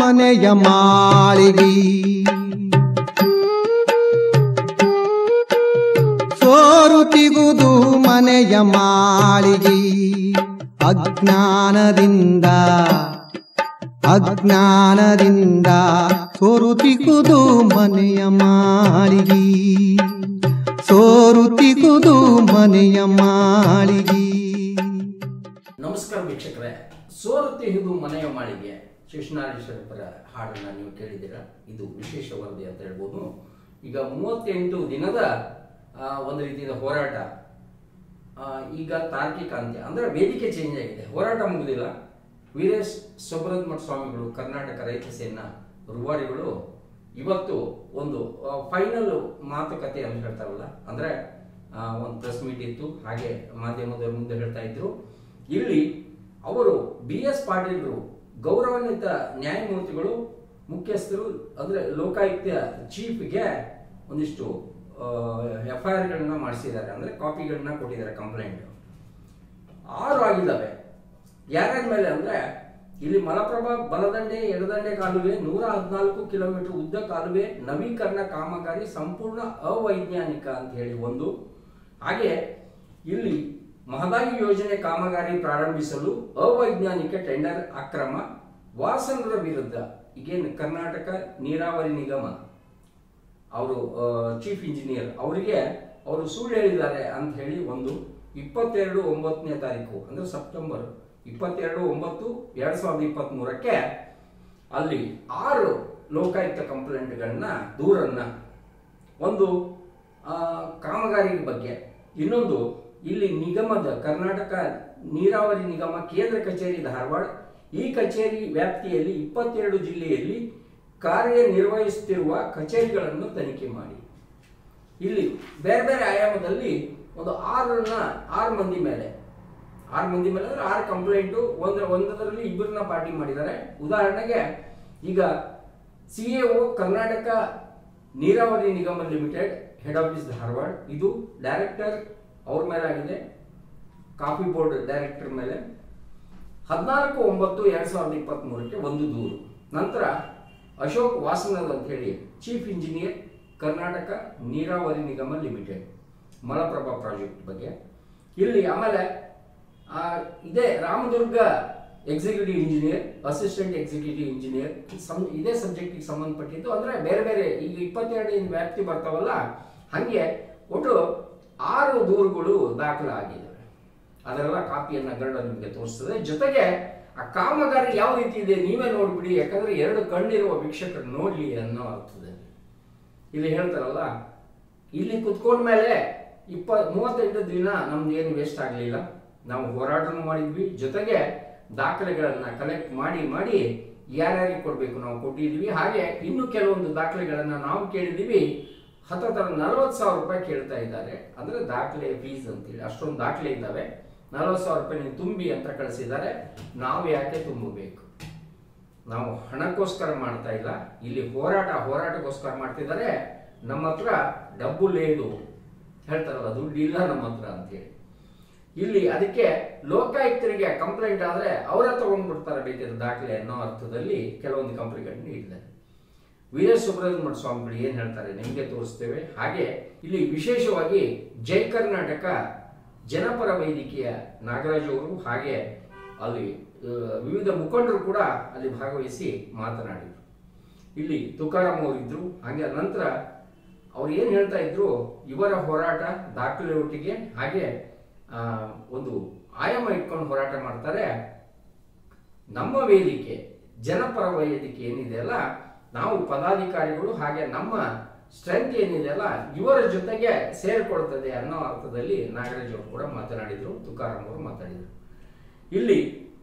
ಮನೆಯ ಮಾಳಿಗಿ ಸೋರುತಿಗುದು ಮನೆಯ ಮಾಳಿಗಿ ಅಜ್ಞಾನದಿಂದ ಅಜ್ಞಾನದಿಂದ ಸೋರುತಿಗುದು ಮನೆಯ ಮಾಳಿಗಿ ಸೋರುತಿಗುದು ಮನೆಯ ಮಾಳಿಗಿ ನಮಸ್ಕಾರ ವೀಕ್ಷಕರೇ ಸೋರುತ್ತಿ ಹಿದು ಮನೆಯ ಮಾಳಿಗೆ ಶಿಶುನಾಳೇಶ್ವರಪ್ಪರ ಹಾಡನ್ನ ನೀವು ಕೇಳಿದ್ದೀರಾ ಇದು ವಿಶೇಷ ವರದಿ ಅಂತ ಹೇಳ್ಬೋದು ಈಗ ಮೂವತ್ತೆಂಟು ದಿನದ ಆ, ಒಂದು ರೀತಿಯ ಹೋರಾಟ ಆ, ಈಗ ತಾರ್ಕಿಕ ಅಂತ್ಯ ಅಂದ್ರೆ ವೇದಿಕೆ ಚೇಂಜ್ ಆಗಿದೆ ಹೋರಾಟ ಮುಗಿದಿಲ್ಲ ವೀರೇಶ್ ಸೊಬರದ್ಮಠ ಸ್ವಾಮಿಗಳು ಕರ್ನಾಟಕ ರೈತ ಸೇನಾ ರೂವಾರಿಗಳು ಇವತ್ತು ಒಂದು ಫೈನಲ್ ಮಾತುಕತೆ ಅಂತ ಹೇಳ್ತಾರಲ್ಲ ಅಂದ್ರೆ ಆ, ಒಂದು ಪ್ರೆಸ್ ಮೀಟ್ ಇತ್ತು ಹಾಗೆ ಮಾಧ್ಯಮದವ್ರ ಮುಂದೆ ಹೇಳ್ತಾ ಇದ್ರು ಇಲ್ಲಿ ಅವರು ಬಿ ಎಸ್ ಪಾಟೀಲ್ರು ಗೌರವಾನ್ವಿತ ನ್ಯಾಯಮೂರ್ತಿಗಳು ಮುಖ್ಯಸ್ಥರು ಅಂದ್ರೆ ಲೋಕಾಯುಕ್ತ ಚೀಫ್ಗೆ ಒಂದಿಷ್ಟು ಎಫ್ ಐ ಆರ್ಗಳನ್ನ ಮಾಡಿಸಿದ್ದಾರೆ ಅಂದ್ರೆ ಕಾಪಿಗಳನ್ನ ಕೊಟ್ಟಿದ್ದಾರೆ ಕಂಪ್ಲೇಂಟ್ ಆರು ಆಗಿದ್ದಾವೆ ಯಾರ್ಯಾರ ಮೇಲೆ ಅಂದ್ರೆ ಇಲ್ಲಿ ಮಲಪ್ರಭಾ ಬಲದಂಡೆ ಎಡದಂಡೆ ಕಾಲುವೆ ನೂರ ಹದಿನಾಲ್ಕು ಕಿಲೋಮೀಟರ್ ಉದ್ದ ಕಾಲುವೆ ನವೀಕರಣ ಕಾಮಗಾರಿ ಸಂಪೂರ್ಣ ಅವೈಜ್ಞಾನಿಕ ಅಂತ ಹೇಳಿ ಒಂದು ಹಾಗೆ ಇಲ್ಲಿ ಮಹದಾಯಿ ಯೋಜನೆ ಕಾಮಗಾರಿ ಪ್ರಾರಂಭಿಸಲು ಅವೈಜ್ಞಾನಿಕ ಟೆಂಡರ್ ಅಕ್ರಮ ವಾಸನರ ವಿರುದ್ಧ ಈಗೇನು ಕರ್ನಾಟಕ ನೀರಾವರಿ ನಿಗಮ ಅವರು ಚೀಫ್ ಇಂಜಿನಿಯರ್ ಅವರಿಗೆ ಅವರು ಸುಳ್ಳು ಹೇಳಿದ್ದಾರೆ ಅಂತ ಹೇಳಿ ಒಂದು ಇಪ್ಪತ್ತೆರಡು ಒಂಬತ್ತನೇ ತಾರೀಕು ಅಂದ್ರೆ ಸೆಪ್ಟೆಂಬರ್ ಇಪ್ಪತ್ತೆರಡು ಒಂಬತ್ತು ಎರಡ್ ಸಾವಿರದ ಇಪ್ಪತ್ತ್ ಮೂರಕ್ಕೆ ಅಲ್ಲಿ ಆರು ಲೋಕಾಯುಕ್ತ ಕಂಪ್ಲೇಂಟ್ಗಳನ್ನ ದೂರನ್ನ ಒಂದು ಆ, ಕಾಮಗಾರಿ ಬಗ್ಗೆ ಇನ್ನೊಂದು ಇಲ್ಲಿ ನಿಗಮದ ಕರ್ನಾಟಕ ನೀರಾವರಿ ನಿಗಮ ಕೇಂದ್ರ ಕಚೇರಿ ಧಾರವಾಡ ಈ ಕಚೇರಿ ವ್ಯಾಪ್ತಿಯಲ್ಲಿ ಇಪ್ಪತ್ತೆರಡು ಜಿಲ್ಲೆಯಲ್ಲಿ ಕಾರ್ಯನಿರ್ವಹಿಸುತ್ತಿರುವ ಕಚೇರಿಗಳನ್ನು ತನಿಖೆ ಮಾಡಿ ಇಲ್ಲಿ ಬೇರೆ ಬೇರೆ ಆಯಾಮದಲ್ಲಿ ಒಂದು ಆರನ್ನ ಆರು ಮಂದಿ ಮೇಲೆ ಆರು ಮಂದಿ ಮೇಲೆ ಅಂದ್ರೆ ಆರು ಕಂಪ್ಲೇಂಟು ಒಂದ್ರ ಒಂದರಲ್ಲಿ ಇಬ್ಬರನ್ನ ಪಾರ್ಟಿ ಮಾಡಿದ್ದಾರೆ ಉದಾಹರಣೆಗೆ ಈಗ ಸಿ ಎ ಒ ಕರ್ನಾಟಕ ನೀರಾವರಿ ನಿಗಮ ಲಿಮಿಟೆಡ್ ಹೆಡ್ ಆಫೀಸ್ ಧಾರವಾಡ ಇದು ಡೈರೆಕ್ಟರ್ ಅವ್ರ ಮೇಲೆ ಆಗಿದೆ ಕಾಫಿ ಬೋರ್ಡ್ ಡೈರೆಕ್ಟರ್ ಮೇಲೆ ಹದಿನಾಲ್ಕು ಒಂಬತ್ತು ಎರಡ್ ಸಾವಿರದ ಇಪ್ಪತ್ತ್ ಮೂರಕ್ಕೆ ಒಂದು ದೂರು ನಂತರ ಅಶೋಕ್ ವಾಸನದ್ ಅಂತ ಹೇಳಿ ಚೀಫ್ ಇಂಜಿನಿಯರ್ ಕರ್ನಾಟಕ ನೀರಾವರಿ ನಿಗಮ ಲಿಮಿಟೆಡ್ ಮಲಪ್ರಭಾ ಪ್ರಾಜೆಕ್ಟ್ ಬಗ್ಗೆ ಇಲ್ಲಿ ಆಮೇಲೆ ಆ, ಇದೇ Ramdurg executive engineer assistant executive engineer ಸಂ ಇದೇ ಸಬ್ಜೆಕ್ಟಿಗೆ ಸಂಬಂಧಪಟ್ಟಿದ್ದು ಅಂದ್ರೆ ಬೇರೆ ಬೇರೆ ಈಗ ಇಪ್ಪತ್ತೆರಡು ಏನು ವ್ಯಾಪ್ತಿ ಬರ್ತಾವಲ್ಲ ಹಂಗೆ ಒಟ್ಟು ಆರು ದೂರುಗಳು ದಾಖಲಾಗಿದ್ದಾವೆ ಅದರೆಲ್ಲ ಕಾಪಿಯನ್ನ ಗರುಡ ನಿಮಗೆ ತೋರಿಸ್ತದೆ ಜೊತೆಗೆ ಆ ಕಾಮಗಾರಿ ಯಾವ ರೀತಿ ಇದೆ ನೀವೇ ನೋಡ್ಬಿಡಿ ಯಾಕಂದ್ರೆ ಎರಡು ಕಣ್ಣಿರುವ ವೀಕ್ಷಕರು ನೋಡ್ಲಿ ಅನ್ನೋ ಅರ್ಥದಲ್ಲಿ ಇಲ್ಲಿ ಹೇಳ್ತಾರಲ್ಲ ಇಲ್ಲಿ ಕುತ್ಕೊಂಡ ಮೇಲೆ ಇಪ್ಪ ಮೂವತ್ತೆಂಟು ದಿನ ನಮ್ದು ಏನು ವೇಸ್ಟ್ ಆಗಲಿಲ್ಲ ನಾವು ಹೋರಾಟನೂ ಮಾಡಿದ್ವಿ ಜೊತೆಗೆ ದಾಖಲೆಗಳನ್ನ ಕಲೆಕ್ಟ್ ಮಾಡಿ ಮಾಡಿ ಯಾರ್ಯಾರಿಗೆ ಕೊಡಬೇಕು ನಾವು ಕೊಟ್ಟಿದ್ವಿ ಹಾಗೆ ಇನ್ನು ಕೆಲವೊಂದು ದಾಖಲೆಗಳನ್ನ ನಾವು ಕೇಳಿದೀವಿ ಹತ್ತತ್ರ ನಲವತ್ತು ಸಾವಿರ ರೂಪಾಯಿ ಕೇಳ್ತಾ ಇದ್ದಾರೆ ಅಂದ್ರೆ ದಾಖಲೆ ಫೀಸ್ ಅಂತೇಳಿ ಅಷ್ಟೊಂದು ದಾಖಲೆ ಇದ್ದಾವೆ ನಲವತ್ತು ಸಾವಿರ ರೂಪಾಯಿ ನೀವು ತುಂಬಿ ಅಂತ ಕಳಿಸಿದ್ದಾರೆ ನಾವು ಯಾಕೆ ತುಂಬಬೇಕು ನಾವು ಹಣಕ್ಕೋಸ್ಕರ ಮಾಡ್ತಾ ಇಲ್ಲ ಇಲ್ಲಿ ಹೋರಾಟ ಹೋರಾಟಕ್ಕೋಸ್ಕರ ಮಾಡ್ತಿದ್ದಾರೆ ನಮ್ಮ ಹತ್ರ ಡಬ್ಬು ಲೇದು ಹೇಳ್ತಾರಲ್ಲ ದುಡ್ಡು ಇಲ್ಲ ನಮ್ಮ ಹತ್ರ ಅಂತೇಳಿ ಇಲ್ಲಿ ಅದಕ್ಕೆ ಲೋಕಾಯುಕ್ತರಿಗೆ ಕಂಪ್ಲೇಂಟ್ ಆದ್ರೆ ಅವರ ತಗೊಂಡ್ಬಿಡ್ತಾರೆ ಬೇಕಾದ ದಾಖಲೆ ಅನ್ನೋ ಅರ್ಥದಲ್ಲಿ ಕೆಲವೊಂದು ಕಂಪ್ನಿಗಳನ್ನ ನೀಡಿದ್ದಾರೆ ವೀರ ಸುಬ್ರಹ್ಮಣ್ಯ ಸ್ವಾಮಿಗಳು ಏನ್ ಹೇಳ್ತಾರೆ ನಿಮಗೆ ತೋರಿಸ್ತೇವೆ ಹಾಗೆ ಇಲ್ಲಿ ವಿಶೇಷವಾಗಿ ಜೈ ಕರ್ನಾಟಕ ಜನಪರ ವೇದಿಕೆಯ ನಾಗರಾಜ್ ಅವರು ಹಾಗೆ ಅಲ್ಲಿ ಆ, ವಿವಿಧ ಮುಖಂಡರು ಕೂಡ ಅಲ್ಲಿ ಭಾಗವಹಿಸಿ ಮಾತನಾಡಿದರು ಇಲ್ಲಿ ತುಕಾರಾಮ್ ಅವರು ಇದ್ರು ಹಾಗೆ ನಂತರ ಅವ್ರು ಏನ್ ಹೇಳ್ತಾ ಇದ್ರು ಇವರ ಹೋರಾಟ ದಾಖಲೆ ಒಟ್ಟಿಗೆ ಹಾಗೆ ಆ, ಒಂದು ಆಯಾಮ ಇಟ್ಕೊಂಡು ಹೋರಾಟ ಮಾಡ್ತಾರೆ ನಮ್ಮ ವೇದಿಕೆ ಜನಪರ ವೇದಿಕೆ ಏನಿದೆಯಲ್ಲ ನಾವು ಪದಾಧಿಕಾರಿಗಳು ಹಾಗೆ ನಮ್ಮ ಸ್ಟ್ರೆಂತ್ ಏನಿದೆಯಲ್ಲ ಇವರ ಜೊತೆಗೆ ಸೇರ್ಕೊಳ್ತದೆ ಅನ್ನೋ ಅರ್ಥದಲ್ಲಿ ನಾಗರಾಜ್ ಅವರು ಕೂಡ ಮಾತನಾಡಿದ್ರು ತುಕಾರಾಮ್ ಅವರು ಮಾತಾಡಿದ್ರು ಇಲ್ಲಿ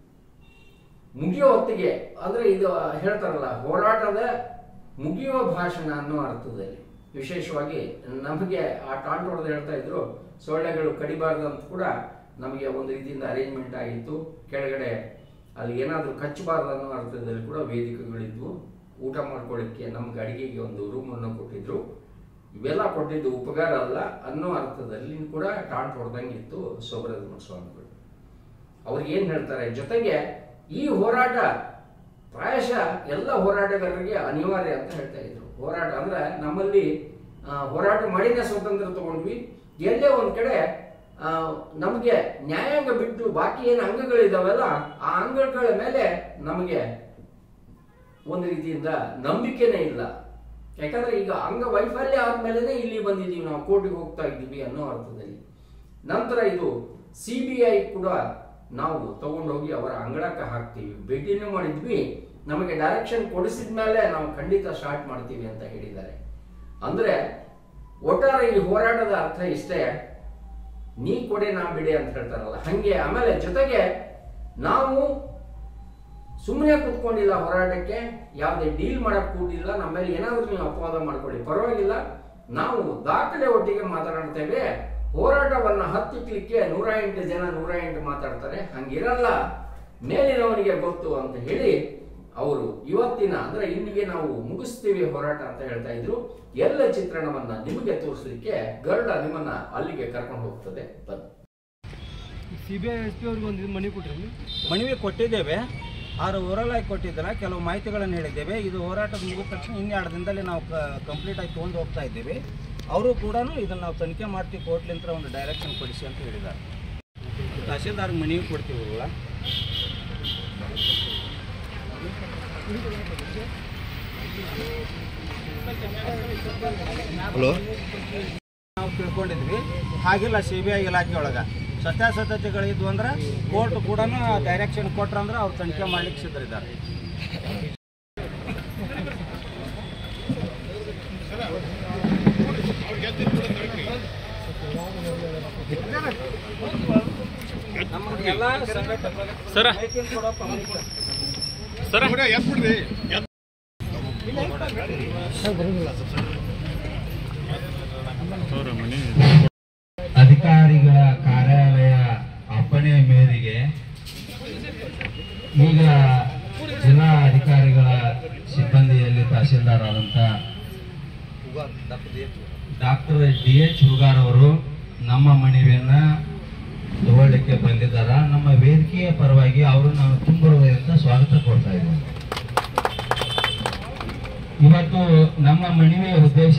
ಮುಗಿಯೋ ಹೊತ್ತಿಗೆ ಅಂದ್ರೆ ಇದು ಹೇಳ್ತಾರಲ್ಲ ಹೋರಾಟದ ಮುಗಿಯುವ ಭಾಷಣ ಅನ್ನೋ ಅರ್ಥದಲ್ಲಿ ವಿಶೇಷವಾಗಿ ನಮಗೆ ಆ ಟಾಂಟ್ ಹೊಡೆದು ಹೇಳ್ತಾ ಇದ್ರು ಸೊಳ್ಳೆಗಳು ಕಡಿಬಾರ್ದು ಅಂತ ಕೂಡ ನಮಗೆ ಒಂದು ರೀತಿಯಿಂದ ಅರೇಂಜ್ಮೆಂಟ್ ಆಗಿತ್ತು ಕೆಳಗಡೆ ಅಲ್ಲಿ ಏನಾದರೂ ಕಚ್ಚಬಾರ್ದು ಅನ್ನೋ ಅರ್ಥದಲ್ಲಿ ಕೂಡ ವೇದಿಕೆಗಳಿದ್ವು ಊಟ ಮಾಡ್ಕೊಳ್ಳಿಕ್ಕೆ ನಮ್ಗೆ ಅಡಿಗೆಗೆ ಒಂದು ರೂಮನ್ನು ಕೊಟ್ಟಿದ್ರು ಇವೆಲ್ಲ ಕೊಟ್ಟಿದ್ದು ಉಪಕಾರ ಅಲ್ಲ ಅನ್ನೋ ಅರ್ಥದಲ್ಲಿ ಕೂಡ ಟಾಂಟ್ ಹೊಡೆದಂಗಿತ್ತು ಸೋಬರದ ಸ್ವಾಮಿಗಳು ಅವ್ರು ಏನ್ ಹೇಳ್ತಾರೆ ಜೊತೆಗೆ ಈ ಹೋರಾಟ ಪ್ರಾಯಶಃ ಎಲ್ಲ ಹೋರಾಟಗಾರರಿಗೆ ಅನಿವಾರ್ಯ ಅಂತ ಹೇಳ್ತಾ ಇದ್ರು ಹೋರಾಟ ಅಂದ್ರೆ ನಮ್ಮಲ್ಲಿ ಆ, ಹೋರಾಟ ಮಾಡಿನೇ ಸ್ವತಂತ್ರ ತಗೊಂಡ್ವಿ ಎಲ್ಲೇ ಒಂದ್ ಕಡೆ ಆ, ನಮಗೆ ನ್ಯಾಯಾಂಗ ಬಿಟ್ಟು ಬಾಕಿ ಏನು ಅಂಗಗಳಿದಾವಲ್ಲ ಆ ಅಂಗಗಳ ಮೇಲೆ ನಮಗೆ ಒಂದು ರೀತಿಯಿಂದ ನಂಬಿಕೆನೇ ಇಲ್ಲ ಯಾಕಂದ್ರೆ ಈಗ ಅಂಗ ವೈಫಲ್ಯ ಆದ್ಮೇಲೆ ಇಲ್ಲಿ ಬಂದಿದ್ದೀವಿ ನಾವು ಕೋರ್ಟಿಗೆ ಹೋಗ್ತಾ ಇದ್ದೀವಿ ಅನ್ನೋ ಅರ್ಥದಲ್ಲಿ ನಂತರ ಇದು ಸಿ ಬಿ ಐ ಕೂಡ ನಾವು ತಗೊಂಡೋಗಿ ಅವರ ಅಂಗಳಕ್ಕೆ ಹಾಕ್ತೀವಿ ಭೇಟಿನೂ ಮಾಡಿದ್ವಿ ನಮಗೆ ಡೈರೆಕ್ಷನ್ ಕೊಡಿಸಿದ ಮೇಲೆ ನಾವು ಖಂಡಿತ ಸ್ಟಾರ್ಟ್ ಮಾಡ್ತೀವಿ ಅಂತ ಹೇಳಿದ್ದಾರೆ ಅಂದ್ರೆ ಒಟ್ಟಾರೆ ಈ ಹೋರಾಟದ ಅರ್ಥ ಇಷ್ಟೇ ನೀ ಕೊಡೆ ನಾ ಬಿಡೆ ಅಂತ ಹೇಳ್ತಾರಲ್ಲ ಹಂಗೆ ಆಮೇಲೆ ಜೊತೆಗೆ ನಾವು ಸುಮ್ಮನೆ ಕೂತ್ಕೊಂಡಿಲ್ಲ ಹೋರಾಟಕ್ಕೆ ಯಾವುದೇ ಡೀಲ್ ಮಾಡಕ್ ಕೂಡಿಲ್ಲ ನಮ್ಮಲ್ಲಿ ಏನಾದ್ರೂ ನೀವು ಅಪವಾದ ಮಾಡ್ಕೊಳ್ಳಿ ಪರವಾಗಿಲ್ಲ ನಾವು ದಾಖಲೆ ಒಟ್ಟಿಗೆ ಮಾತನಾಡ್ತೇವೆ ಹೋರಾಟವನ್ನ ಹತ್ತಿಕ್ಲಿಕ್ಕೆ ನೂರ ಎಂಟು ಜನ ನೂರ ಎಂಟು ಮಾತಾಡ್ತಾರೆ ಹಂಗಿರಲ್ಲ ಮೇಲಿನವನಿಗೆ ಗೊತ್ತು ಅಂತ ಹೇಳಿ ಅವರು ಇವತ್ತಿನ ಅಂದ್ರೆ ಇಲ್ಲಿಗೆ ನಾವು ಮುಗಿಸ್ತೀವಿ ಹೋರಾಟ ಅಂತ ಹೇಳ್ತಾ ಇದ್ರು ಎಲ್ಲ ಚಿತ್ರಣವನ್ನ ನಿಮಗೆ ತೋರಿಸಲಿಕ್ಕೆ ಗರುಡ ನಿಮ್ಮನ್ನ ಅಲ್ಲಿಗೆ ಕರ್ಕೊಂಡು ಹೋಗ್ತದೆ ಬನ್ನಿ C B I S P ಅವ್ರಿಗೆ ಒಂದು ಮನೆ ಕೊಟ್ರಿ ಮನವಿ ಕೊಟ್ಟಿದ್ದೇವೆ ಆರು ಓರಲ್ ಆಗಿ ಕೊಟ್ಟಿದ್ದಾರೆ ಕೆಲವು ಮಾಹಿತಿಗಳನ್ನು ಹೇಳಿದ್ದೇವೆ ಇದು ಹೋರಾಟದ ಮುಗಿದ ತಕ್ಷಣ ಇನ್ನೆರಡು ದಿನದಲ್ಲಿ ನಾವು ಕಂಪ್ಲೀಟ್ ಆಗಿ ತೊಗೊಂಡು ಹೋಗ್ತಾ ಇದ್ದೀವಿ ಅವರು ಕೂಡ ಇದನ್ನು ನಾವು ತನಿಖೆ ಮಾಡ್ತೀವಿ ಕೋರ್ಟ್ಲಿಂದ ಒಂದು ಡೈರೆಕ್ಷನ್ ಕೊಡಿಸಿ ಅಂತ ಹೇಳಿದ್ದಾರೆ ತಹಸೀಲ್ದಾರ್ ಮನವಿ ಕೊಡ್ತೀವಿ ಇವ್ರುಗಳ. ನಾವು ತಿಳ್ಕೊಂಡಿದ್ವಿ ಹಾಗಿಲ್ಲ ಸಿ ಬಿ ಐ ಇಲಾಖೆ ಒಳಗೆ ಸತ್ಯಾಸತ್ಯತೆಗಳಿದ್ವು ಅಂದ್ರೆ ಕೋರ್ಟ್ ಕೂಡ ಡೈರೆಕ್ಷನ್ ಕೊಟ್ರಂದ್ರೆ ಅವ್ರು ತನಿಖೆ ಮಾಡ್ಲಿಕ್ಕೆ ಸಿದ್ಧರಿದ್ದಾರೆ ನಮಗೆಲ್ಲ ಸರ ಮೈಕಿಂಗ್ ಕೊಡೋ ಪಬ್ಲಿಕ್ ಸರ ಅವ್ರ ಮನೆ ಅಧಿಕಾರಿಗಳ ಕಾರ್ಯಾಲಯ ಅಪ್ಪಣೆ ಮೇರೆಗೆ ಈಗ ಜಿಲ್ಲಾ ಅಧಿಕಾರಿಗಳ ಸಿಬ್ಬಂದಿಯಲ್ಲಿ ತಹಸೀಲ್ದಾರ್ ಆದಂತ ಡಾಕ್ಟರ್ ಡಿ ಎಚ್ ಹುಗಾರ್ ಅವರು ನಮ್ಮ ಮನವಿಯನ್ನ ತಗೊಳ್ಳಿಕ್ಕೆ ಬಂದಿದ್ದಾರ ನಮ್ಮ ವೇದಿಕೆಯ ಪರವಾಗಿ ಅವರು ನಾನು ತುಂಬ ಹೃದಯದಿಂದ ಸ್ವಾಗತ ಕೊಡ್ತಾ ಇದ್ದೇನೆ ಇವತ್ತು ನಮ್ಮ ಮನವಿಯ ಉದ್ದೇಶ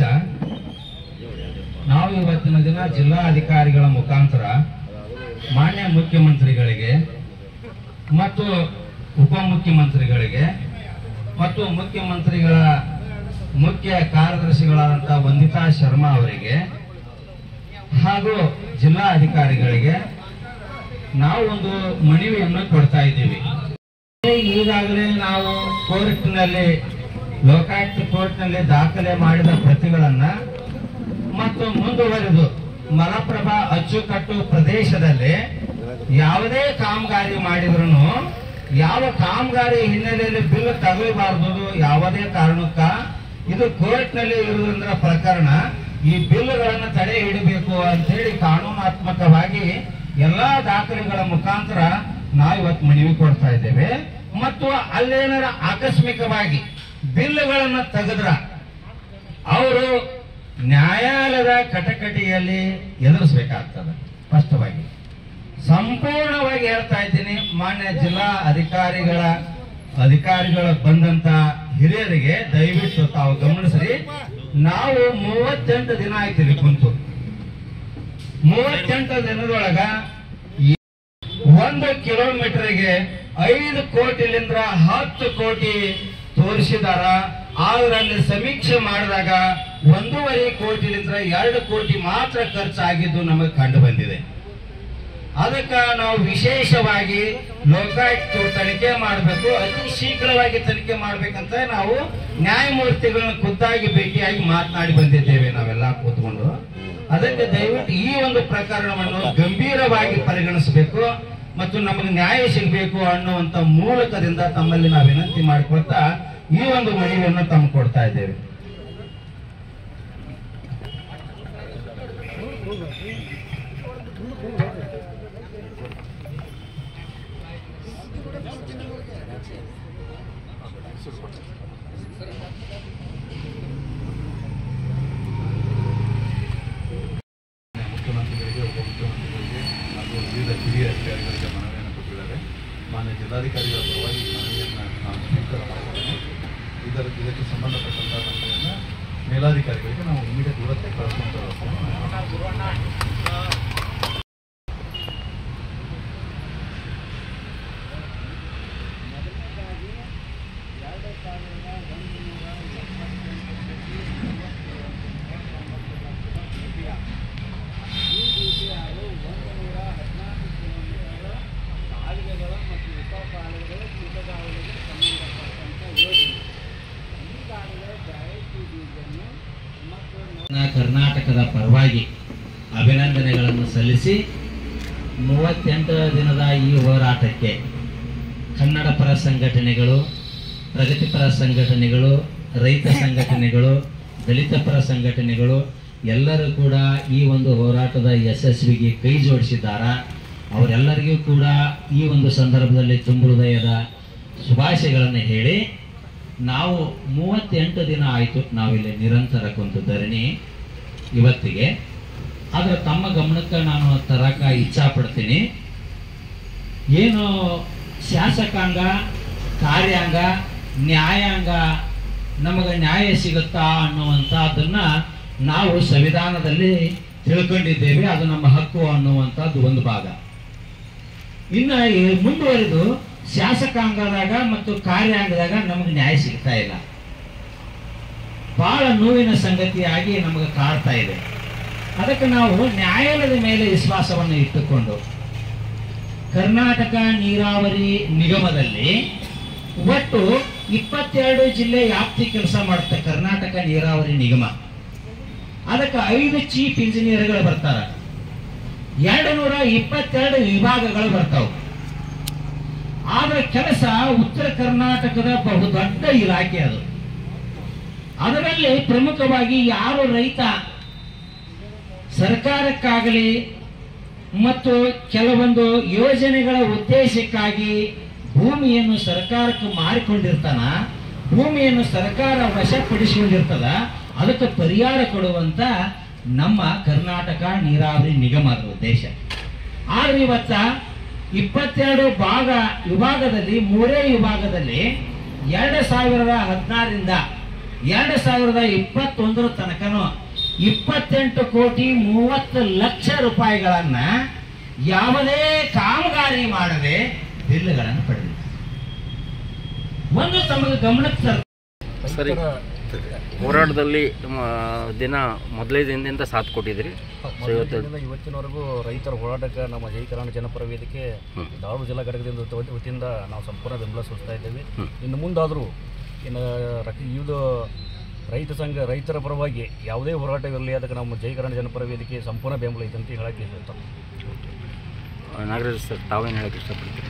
ನಾವು ಇವತ್ತಿನ ದಿನ ಜಿಲ್ಲಾ ಅಧಿಕಾರಿಗಳ ಮುಖಾಂತರ ಮಾನ್ಯ ಮುಖ್ಯಮಂತ್ರಿಗಳಿಗೆ ಮತ್ತು ಉಪಮುಖ್ಯಮಂತ್ರಿಗಳಿಗೆ ಮತ್ತು ಮುಖ್ಯಮಂತ್ರಿಗಳ ಮುಖ್ಯ ಕಾರ್ಯದರ್ಶಿಗಳಾದಂಥ ವಂದಿತಾ ಶರ್ಮಾ ಅವರಿಗೆ ಹಾಗೂ ಜಿಲ್ಲಾ ಅಧಿಕಾರಿಗಳಿಗೆ ನಾವು ಒಂದು ಮನವಿಯನ್ನು ಕೊಡ್ತಾ ಇದ್ದೀವಿ ಈಗಾಗಲೇ ನಾವು ಕೋರ್ಟ್ನಲ್ಲಿ ಲೋಕಾಯುಕ್ತ ಕೋರ್ಟ್ನಲ್ಲಿ ದಾಖಲೆ ಮಾಡಿದ ಪ್ರತಿಗಳನ್ನ ಮತ್ತು ಮುಂದುವರೆದು ಮಲಪ್ರಭಾ ಅಚ್ಚುಕಟ್ಟು ಪ್ರದೇಶದಲ್ಲಿ ಯಾವುದೇ ಕಾಮಗಾರಿ ಮಾಡಿದ್ರು ಯಾವ ಕಾಮಗಾರಿ ಹಿನ್ನೆಲೆಯಲ್ಲಿ ಬಿಲ್ ತಗಲಬಾರದು ಯಾವುದೇ ಕಾರಣಕ್ಕ ಇದು ಕೋರ್ಟ್ನಲ್ಲಿ ಇರುವುದರ ಪ್ರಕರಣ ಈ ಬಿಲ್ಗಳನ್ನು ತಡೆ ಹಿಡಿಬೇಕು ಅಂತೇಳಿ ಕಾನೂನಾತ್ಮಕವಾಗಿ ಎಲ್ಲಾ ದಾಖಲೆಗಳ ಮುಖಾಂತರ ನಾವು ಇವತ್ತು ಮನವಿ ಕೊಡ್ತಾ ಇದ್ದೇವೆ ಮತ್ತು ಅಲ್ಲೇನಾರ ಆಕಸ್ಮಿಕವಾಗಿ ಬಿಲ್ಗಳನ್ನು ತೆಗೆದ್ರ ಅವರು ನ್ಯಾಯಾಲಯದ ಕಟಕಟಿಯಲ್ಲಿ ಎದುರಿಸಬೇಕಾಗ್ತದೆ ಸ್ಪಷ್ಟವಾಗಿ ಸಂಪೂರ್ಣವಾಗಿ ಹೇಳ್ತಾ ಇದ್ದೀನಿ ಮಾನ್ಯ ಜಿಲ್ಲಾ ಅಧಿಕಾರಿಗಳ ಅಧಿಕಾರಿಗಳ ಬಂದಂತ ಹಿರಿಯರಿಗೆ ದಯವಿಟ್ಟು ತಾವು ಗಮನಿಸ್ರಿ ನಾವು ಮೂವತ್ತೆಂಟು ದಿನ ಆಯ್ತು ಇಲ್ಲಿ ಕುಂತು ಮೂವತ್ತೆಂಟು ದಿನದೊಳಗ ಈ- ಒಂದು ಕಿಲೋಮೀಟರ್ಗೆ ಐದು ಕೋಟಿಲಿಂದ ಹತ್ತು ಕೋಟಿ ತೋರಿಸಿದಾರ ಆದ್ರೆ ಅಲ್ಲಿ ಸಮೀಕ್ಷೆ ಮಾಡಿದಾಗ ಒಂದೂವರೆ ಕೋಟಿಲಿಂದ ಎರಡು ಕೋಟಿ ಮಾತ್ರ ಖರ್ಚಾಗಿದ್ದು ನಮಗೆ ಕಂಡು ಬಂದಿದೆ ಅದಕ್ಕೆ ನಾವು ವಿಶೇಷವಾಗಿ ಲೋಕಾಯುಕ್ತ ತನಿಖೆ ಮಾಡಬೇಕು ಅತಿ ಶೀಘ್ರವಾಗಿ ತನಿಖೆ ಮಾಡ್ಬೇಕಂತ ನಾವು ನ್ಯಾಯಮೂರ್ತಿಗಳನ್ನ ಖುದ್ದಾಗಿ ಭೇಟಿಯಾಗಿ ಮಾತನಾಡಿ ಬಂದಿದ್ದೇವೆ ನಾವೆಲ್ಲ ಕೂತ್ಕೊಂಡು ಅದಕ್ಕೆ ದಯವಿಟ್ಟು ಈ ಒಂದು ಪ್ರಕರಣವನ್ನು ಗಂಭೀರವಾಗಿ ಪರಿಗಣಿಸಬೇಕು ಮತ್ತು ನಮಗೆ ನ್ಯಾಯ ಸಿಗಬೇಕು ಅನ್ನುವಂತ ಮೂಲಕದಿಂದ ತಮ್ಮಲ್ಲಿ ನಾವು ವಿನಂತಿ ಮಾಡಿಕೊಳ್ತಾ ಈ ಒಂದು ಮನವಿಯನ್ನು ತಮ್ಮ ಕೊಡ್ತಾ ಇದ್ದೇವೆ ಮುಖ್ಯಮಂತ್ರಿಗಳಿಗೆ ಉಪಮುಖ್ಯಮಂತ್ರಿಗಳಿಗೆ ಹಾಗೂ ವಿವಿಧ ಹಿರಿಯ ಅಧಿಕಾರಿಗಳಿಗೆ ಮನವಿಯನ್ನು ಕೊಟ್ಟಿದ್ದಾರೆ ಮಾನ್ಯ ಜಿಲ್ಲಾಧಿಕಾರಿಗಳ ಪರವಾಗಿ ಈ ಮನವಿಯನ್ನು ನಾನು ಸ್ವೀಕಾರ ಅಂತಕ್ಕಂಥ ಮಾಹಿತಿಯನ್ನು ಮೇಲಾಧಿಕಾರಿಗಳಿಗೆ ನಾವು ಇಮಿಡಿಯೇಟ್ ಇವತ್ತೇ ಕಳಿಸುವಂಥ ವ್ಯವಸ್ಥೆಯನ್ನು ಮಾಡ್ತೀವಿ. ಕರ್ನಾಟಕದ ಪರವಾಗಿ ಅಭಿನಂದನೆಗಳನ್ನು ಸಲ್ಲಿಸಿ ಮೂವತ್ತೆಂಟು ದಿನದ ಈ ಹೋರಾಟಕ್ಕೆ ಕನ್ನಡ ಪರ ಸಂಘಟನೆಗಳು ಪ್ರಗತಿಪರ ಸಂಘಟನೆಗಳು ರೈತ ಸಂಘಟನೆಗಳು ದಲಿತ ಪರ ಸಂಘಟನೆಗಳು ಎಲ್ಲರೂ ಕೂಡ ಈ ಒಂದು ಹೋರಾಟದ ಯಶಸ್ವಿಗೆ ಕೈ ಜೋಡಿಸಿದ್ದಾರೆ ಅವರೆಲ್ಲರಿಗೂ ಕೂಡ ಈ ಒಂದು ಸಂದರ್ಭದಲ್ಲಿ ತುಂಬ ಹೃದಯದ ಶುಭಾಶಯಗಳನ್ನು ಹೇಳಿ ನಾವು ಮೂವತ್ತೆಂಟು ದಿನ ಆಯಿತು ನಾವಿಲ್ಲಿ ನಿರಂತರ ಕುಂತು ಧರಣಿ ಇವತ್ತಿಗೆ ಆದರೆ ತಮ್ಮ ಗಮನಕ್ಕೆ ನಾನು ತರಕ ಇಚ್ಛಾಪಡ್ತೀನಿ ಏನು ಶಾಸಕಾಂಗ ಕಾರ್ಯಾಂಗ ನ್ಯಾಯಾಂಗ ನಮಗೆ ನ್ಯಾಯ ಸಿಗುತ್ತಾ ಅನ್ನುವಂಥದ್ದನ್ನ ನಾವು ಸಂವಿಧಾನದಲ್ಲಿ ತಿಳ್ಕೊಂಡಿದ್ದೇವೆ ಅದು ನಮ್ಮ ಹಕ್ಕು ಅನ್ನುವಂಥದ್ದು ಒಂದು ಭಾಗ ಇನ್ನು ಈ ಮುಂದುವರೆದು ಶಾಸಕಾಂಗದಾಗ ಮತ್ತು ಕಾರ್ಯಾಂಗದಾಗ ನಮಗೆ ನ್ಯಾಯ ಸಿಗ್ತಾ ಇಲ್ಲ ಬಹಳ ನೋವಿನ ಸಂಗತಿಯಾಗಿ ನಮಗೆ ಕಾಡ್ತಾ ಇದೆ ಅದಕ್ಕೆ ನಾವು ನ್ಯಾಯಾಲಯದ ಮೇಲೆ ವಿಶ್ವಾಸವನ್ನು ಇಟ್ಟುಕೊಂಡು ಕರ್ನಾಟಕ ನೀರಾವರಿ ನಿಗಮದಲ್ಲಿ ಒಟ್ಟು ಇಪ್ಪತ್ತೆರಡು ಜಿಲ್ಲೆ ವ್ಯಾಪ್ತಿ ಕೆಲಸ ಮಾಡುತ್ತೆ ಕರ್ನಾಟಕ ನೀರಾವರಿ ನಿಗಮ ಅದಕ್ಕೆ ಐದು ಚೀಫ್ ಇಂಜಿನಿಯರ್ಗಳು ಬರ್ತಾರೆ ಎರಡು ನೂರ ಇಪ್ಪತ್ತೆರಡು ವಿಭಾಗಗಳು ಬರ್ತಾವೆ ಆದ್ರೆ ಕೆಲಸ ಉತ್ತರ ಕರ್ನಾಟಕದ ಬಹುದೊಡ್ಡ ಇಲಾಖೆ ಅದು ಅದರಲ್ಲಿ ಪ್ರಮುಖವಾಗಿ ಯಾರು ರೈತ ಸರ್ಕಾರಕ್ಕಾಗಲಿ ಮತ್ತು ಕೆಲವೊಂದು ಯೋಜನೆಗಳ ಉದ್ದೇಶಕ್ಕಾಗಿ ಭೂಮಿಯನ್ನು ಸರ್ಕಾರಕ್ಕೆ ಮಾರಿಕೊಂಡಿರ್ತಾನ ಭೂಮಿಯನ್ನು ಸರ್ಕಾರ ವಶಪಡಿಸಿಕೊಂಡಿರ್ತದ ಅದಕ್ಕೆ ಪರಿಹಾರ ಕೊಡುವಂತ ನಮ್ಮ ಕರ್ನಾಟಕ ನೀರಾವರಿ ನಿಗಮ ಅದರ ಉದ್ದೇಶ ಆದ್ರೆ ಇವತ್ತ ಇಪ್ಪತ್ತೆರಡು ಭಾಗ ವಿಭಾಗದಲ್ಲಿ ಮೂರೇ ವಿಭಾಗದಲ್ಲಿ ಎರಡು ಸಾವಿರದ ಹದಿನಾರರಿಂದ ಎರಡು ಸಾವಿರದ ಇಪ್ಪತ್ತೊಂದರ ತನಕನೂ ಇಪ್ಪತ್ತೆಂಟು ಕೋಟಿ ಮೂವತ್ತು ಲಕ್ಷ ರೂಪಾಯಿಗಳನ್ನ ಯಾವುದೇ ಕಾಮಗಾರಿ ಮಾಡದೆ ಬಿಲ್ಗಳನ್ನು ಪಡೆದಿದೆ ಒಂದು ತಮಗೆ ಗಮನಕ್ಕೆ ತರ್ ಸರಿ ಹೋರಾಟದಲ್ಲಿ ಮ, ದಿನ ಮೊದಲೇ ದಿನದಿಂದ ಸಾಥ್ ಕೊಟ್ಟಿದ್ರಿ ಸೊ ಇವತ್ತು ಮೊದಲಿನಿಂದ ಇವತ್ತಿನವರೆಗೂ ರೈತರ ಹೋರಾಟಕ್ಕೆ ನಮ್ಮ ಜೈ ಕರ್ನಾಟಕ ಜನಪರ ವೇದಿಕೆ ಧಾರವಾಡ ಜಿಲ್ಲಾ ಘಟಕದಿಂದ ವತಿ- ವತಿಯಿಂದ ನಾವು ಸಂಪೂರ್ಣ ಬೆಂಬಲ ಸೂಚಿಸ್ತಾ ಇದ್ದೇವೆ ಇನ್ನು ಮುಂದಾದರೂ ಇನ್ನು ರಕ್ ಇದು ರೈತ ಸಂಘ ರೈತರ ಪರವಾಗಿ ಯಾವುದೇ ಹೋರಾಟವಿರಲಿ ಅದಕ್ಕೆ ನಮ್ಮ ಜೈ ಕರ್ನಾಟಕ ಜನಪರ ವೇದಿಕೆ ಸಂಪೂರ್ಣ ಬೆಂಬಲ ಐತೆ ಅಂತ ಹೇಳಕ್ಕೆ ಇಷ್ಟ ನಾಗರಾಜ್ ಸರ್ ತಾವೇನು ಹೇಳಕ್ಕೆ ಇಷ್ಟಪಡ್ತೀರಿ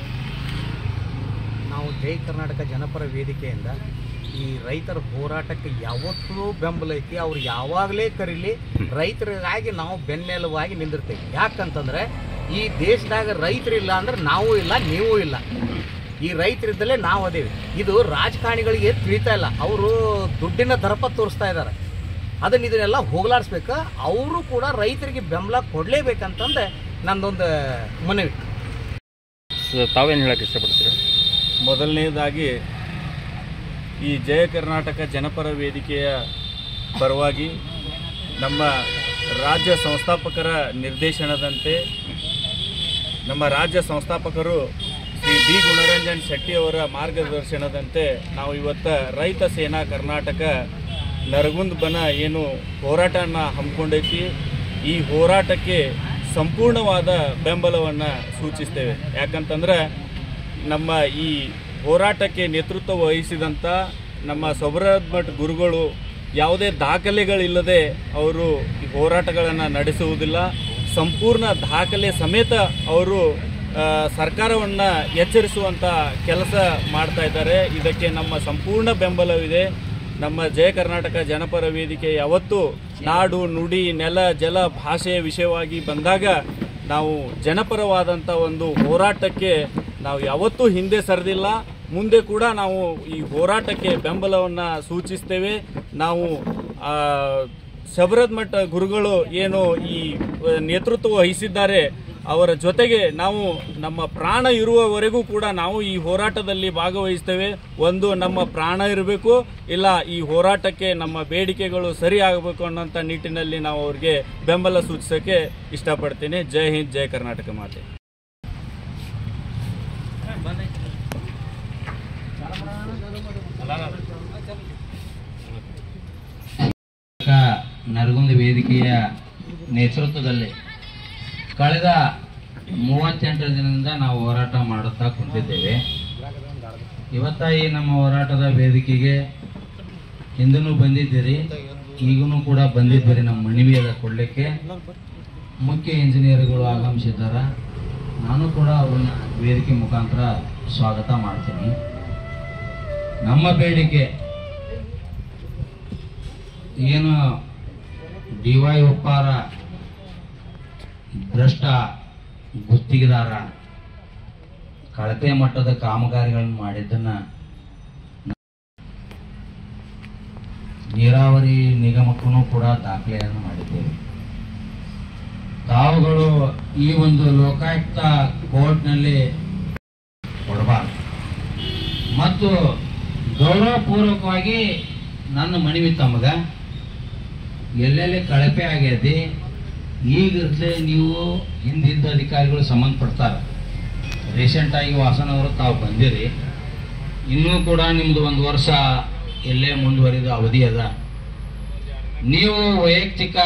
ನಾವು ಜೈ ಕರ್ನಾಟಕ ಜನಪರ ವೇದಿಕೆಯಿಂದ ಈ ರೈತರ ಹೋರಾಟಕ್ಕೆ ಯಾವತ್ತೂ ಬೆಂಬಲ ಐತಿ ಅವ್ರು ಯಾವಾಗಲೇ ಕರೀಲಿ ರೈತರಿಗಾಗಿ ನಾವು ಬೆನ್ನೆಲುವಾಗಿ ನಿಂದಿರ್ತೇವೆ ಯಾಕಂತಂದ್ರೆ ಈ ದೇಶದಾಗ ರೈತರಿಲ್ಲ ಅಂದ್ರೆ ನಾವು ಇಲ್ಲ ನೀವು ಇಲ್ಲ ಈ ರೈತರಿದ್ದಲೇ ನಾವು ಅದೇವಿ ಇದು ರಾಜಕಾರಣಿಗಳಿಗೆ ತಿಳಿತಾ ಇಲ್ಲ ಅವರು ದುಡ್ಡಿನ ದರಪ ತೋರಿಸ್ತಾ ಇದ್ದಾರೆ ಅದನ್ನ ಇದನ್ನೆಲ್ಲ ಹೋಗಲಾಡಿಸ್ಬೇಕು ಅವರು ಕೂಡ ರೈತರಿಗೆ ಬೆಂಬಲ ಕೊಡಲೇಬೇಕಂತಂದು ನಂದೊಂದು ಮನವಿ ಸೊ ತಾವೇನು ಹೇಳಕ್ಕೆ ಇಷ್ಟಪಡ್ತೀರಾ ಮೊದಲನೇದಾಗಿ ಈ ಜಯ ಕರ್ನಾಟಕ ಜನಪರ ವೇದಿಕೆಯ ಪರವಾಗಿ ನಮ್ಮ ರಾಜ್ಯ ಸಂಸ್ಥಾಪಕರ ನಿರ್ದೇಶನದಂತೆ ನಮ್ಮ ರಾಜ್ಯ ಸಂಸ್ಥಾಪಕರು ಶ್ರೀ ಡಿ ಗುಣರಂಜನ್ ಶೆಟ್ಟಿ ಅವರ ಮಾರ್ಗದರ್ಶನದಂತೆ ನಾವು ಇವತ್ತು ರೈತ ಸೇನಾ ಕರ್ನಾಟಕ ನರಗುಂದ್ ಬನ ಏನು ಹೋರಾಟನ ಹಮ್ಮಿಕೊಂಡೈತಿ ಈ ಹೋರಾಟಕ್ಕೆ ಸಂಪೂರ್ಣವಾದ ಬೆಂಬಲವನ್ನು ಸೂಚಿಸ್ತೇವೆ ಯಾಕಂತಂದ್ರೆ ನಮ್ಮ ಈ ಹೋರಾಟಕ್ಕೆ ನೇತೃತ್ವ ವಹಿಸಿದಂಥ ನಮ್ಮ ಸೊಬರದ್ ಮಠ್ ಗುರುಗಳು ಯಾವುದೇ ದಾಖಲೆಗಳಿಲ್ಲದೆ ಅವರು ಈ ಹೋರಾಟಗಳನ್ನು ನಡೆಸುವುದಿಲ್ಲ ಸಂಪೂರ್ಣ ದಾಖಲೆ ಸಮೇತ ಅವರು ಸರ್ಕಾರವನ್ನು ಎಚ್ಚರಿಸುವಂಥ ಕೆಲಸ ಮಾಡ್ತಾ ಇದ್ದಾರೆ ಇದಕ್ಕೆ ನಮ್ಮ ಸಂಪೂರ್ಣ ಬೆಂಬಲವಿದೆ ನಮ್ಮ ಜಯ ಕರ್ನಾಟಕ ಜನಪರ ವೇದಿಕೆ ಯಾವತ್ತೂ ನಾಡು ನುಡಿ ನೆಲ ಜಲ ಭಾಷೆಯ ವಿಷಯವಾಗಿ ಬಂದಾಗ ನಾವು ಜನಪರವಾದಂಥ ಒಂದು ಹೋರಾಟಕ್ಕೆ ನಾವು ಯಾವತ್ತೂ ಹಿಂದೆ ಸರಿದಿಲ್ಲ ಮುಂದೆ ಕೂಡ ನಾವು ಈ ಹೋರಾಟಕ್ಕೆ ಬೆಂಬಲವನ್ನು ಸೂಚಿಸ್ತೇವೆ ನಾವು ಆ, ಶಬರದ್ ಮಠ ಗುರುಗಳು ಏನು ಈ ಆ, ನೇತೃತ್ವ ವಹಿಸಿದ್ದಾರೆ ಅವರ ಜೊತೆಗೆ ನಾವು ನಮ್ಮ ಪ್ರಾಣ ಇರುವವರೆಗೂ ಕೂಡ ನಾವು ಈ ಹೋರಾಟದಲ್ಲಿ ಭಾಗವಹಿಸ್ತೇವೆ ಒಂದು ನಮ್ಮ ಪ್ರಾಣ ಇರಬೇಕು ಇಲ್ಲ ಈ ಹೋರಾಟಕ್ಕೆ ನಮ್ಮ ಬೇಡಿಕೆಗಳು ಸರಿ ಆಗಬೇಕು ಅನ್ನೋಂಥ ನಿಟ್ಟಿನಲ್ಲಿ ನಾವು ಅವ್ರಿಗೆ ಬೆಂಬಲ ಸೂಚಿಸೋಕ್ಕೆ ಇಷ್ಟಪಡ್ತೀನಿ ಜೈ ಹಿಂದ್ ಜೈ ಕರ್ನಾಟಕ ಮಾತೆ ನರಗುಂದ ವೇದಿಕೆಯ ನೇತೃತ್ವದಲ್ಲಿ ಕಳೆದ ಮೂವತ್ತೆಂಟು ದಿನದಿಂದ ನಾವು ಹೋರಾಟ ಮಾಡುತ್ತಾ ಕುಂತಿದ್ದೇವೆ ಇವತ್ತ ಈ ನಮ್ಮ ಹೋರಾಟದ ವೇದಿಕೆಗೆ ಹಿಂದೂ ಬಂದಿದ್ದೀರಿ ಈಗೂ ಕೂಡ ಬಂದಿದ್ದೀರಿ ನಮ್ಮ ಮನವಿಯದ ಕೊಡಲಿಕ್ಕೆ ಮುಖ್ಯ ಇಂಜಿನಿಯರ್ಗಳು ಆಗಮಿಸಿದ್ದಾರೆ ನಾನು ಕೂಡ ಅವ್ರನ್ನ ವೇದಿಕೆ ಮುಖಾಂತರ ಸ್ವಾಗತ ಮಾಡ್ತೀನಿ ನಮ್ಮ ಬೇಡಿಕೆ ಏನು ಡಿ ವೈ ಒಪ್ಪಾರ ಭ್ರಷ್ಟ ಗುತ್ತಿಗೆದಾರ ಕಳಪೆ ಮಟ್ಟದ ಕಾಮಗಾರಿಗಳನ್ನು ಮಾಡಿದ್ದನ್ನ ನೀರಾವರಿ ನಿಗಮಕ್ಕೂ ಕೂಡ ದಾಖಲೆಯನ್ನು ಮಾಡಿದ್ದೇವೆ ತಾವುಗಳು ಈ ಒಂದು ಲೋಕಾಯುಕ್ತ ಕೋರ್ಟ್ನಲ್ಲಿ ಕೊಡಬಾರ್ದು ಮತ್ತು ಗೌರವಪೂರ್ವಕವಾಗಿ ನನ್ನ ಮನವಿ ತಮಗ ಎಲ್ಲೆಲ್ಲಿ ಕಳಪೆ ಆಗೈತಿ ಈಗಿರ್ಲೆ ನೀವು ಹಿಂದಿದ್ದ ಅಧಿಕಾರಿಗಳು ಸಂಬಂಧಪಡ್ತಾರೆ ರೀಸೆಂಟಾಗಿ ವಾಸನ ಅವರು ತಾವು ಬಂದಿರಿ ಇನ್ನೂ ಕೂಡ ನಿಮ್ದು ಒಂದು ವರ್ಷ ಎಲ್ಲೇ ಮುಂದುವರಿದ ಅವಧಿ ಅದ ನೀವು ವೈಯಕ್ತಿಕ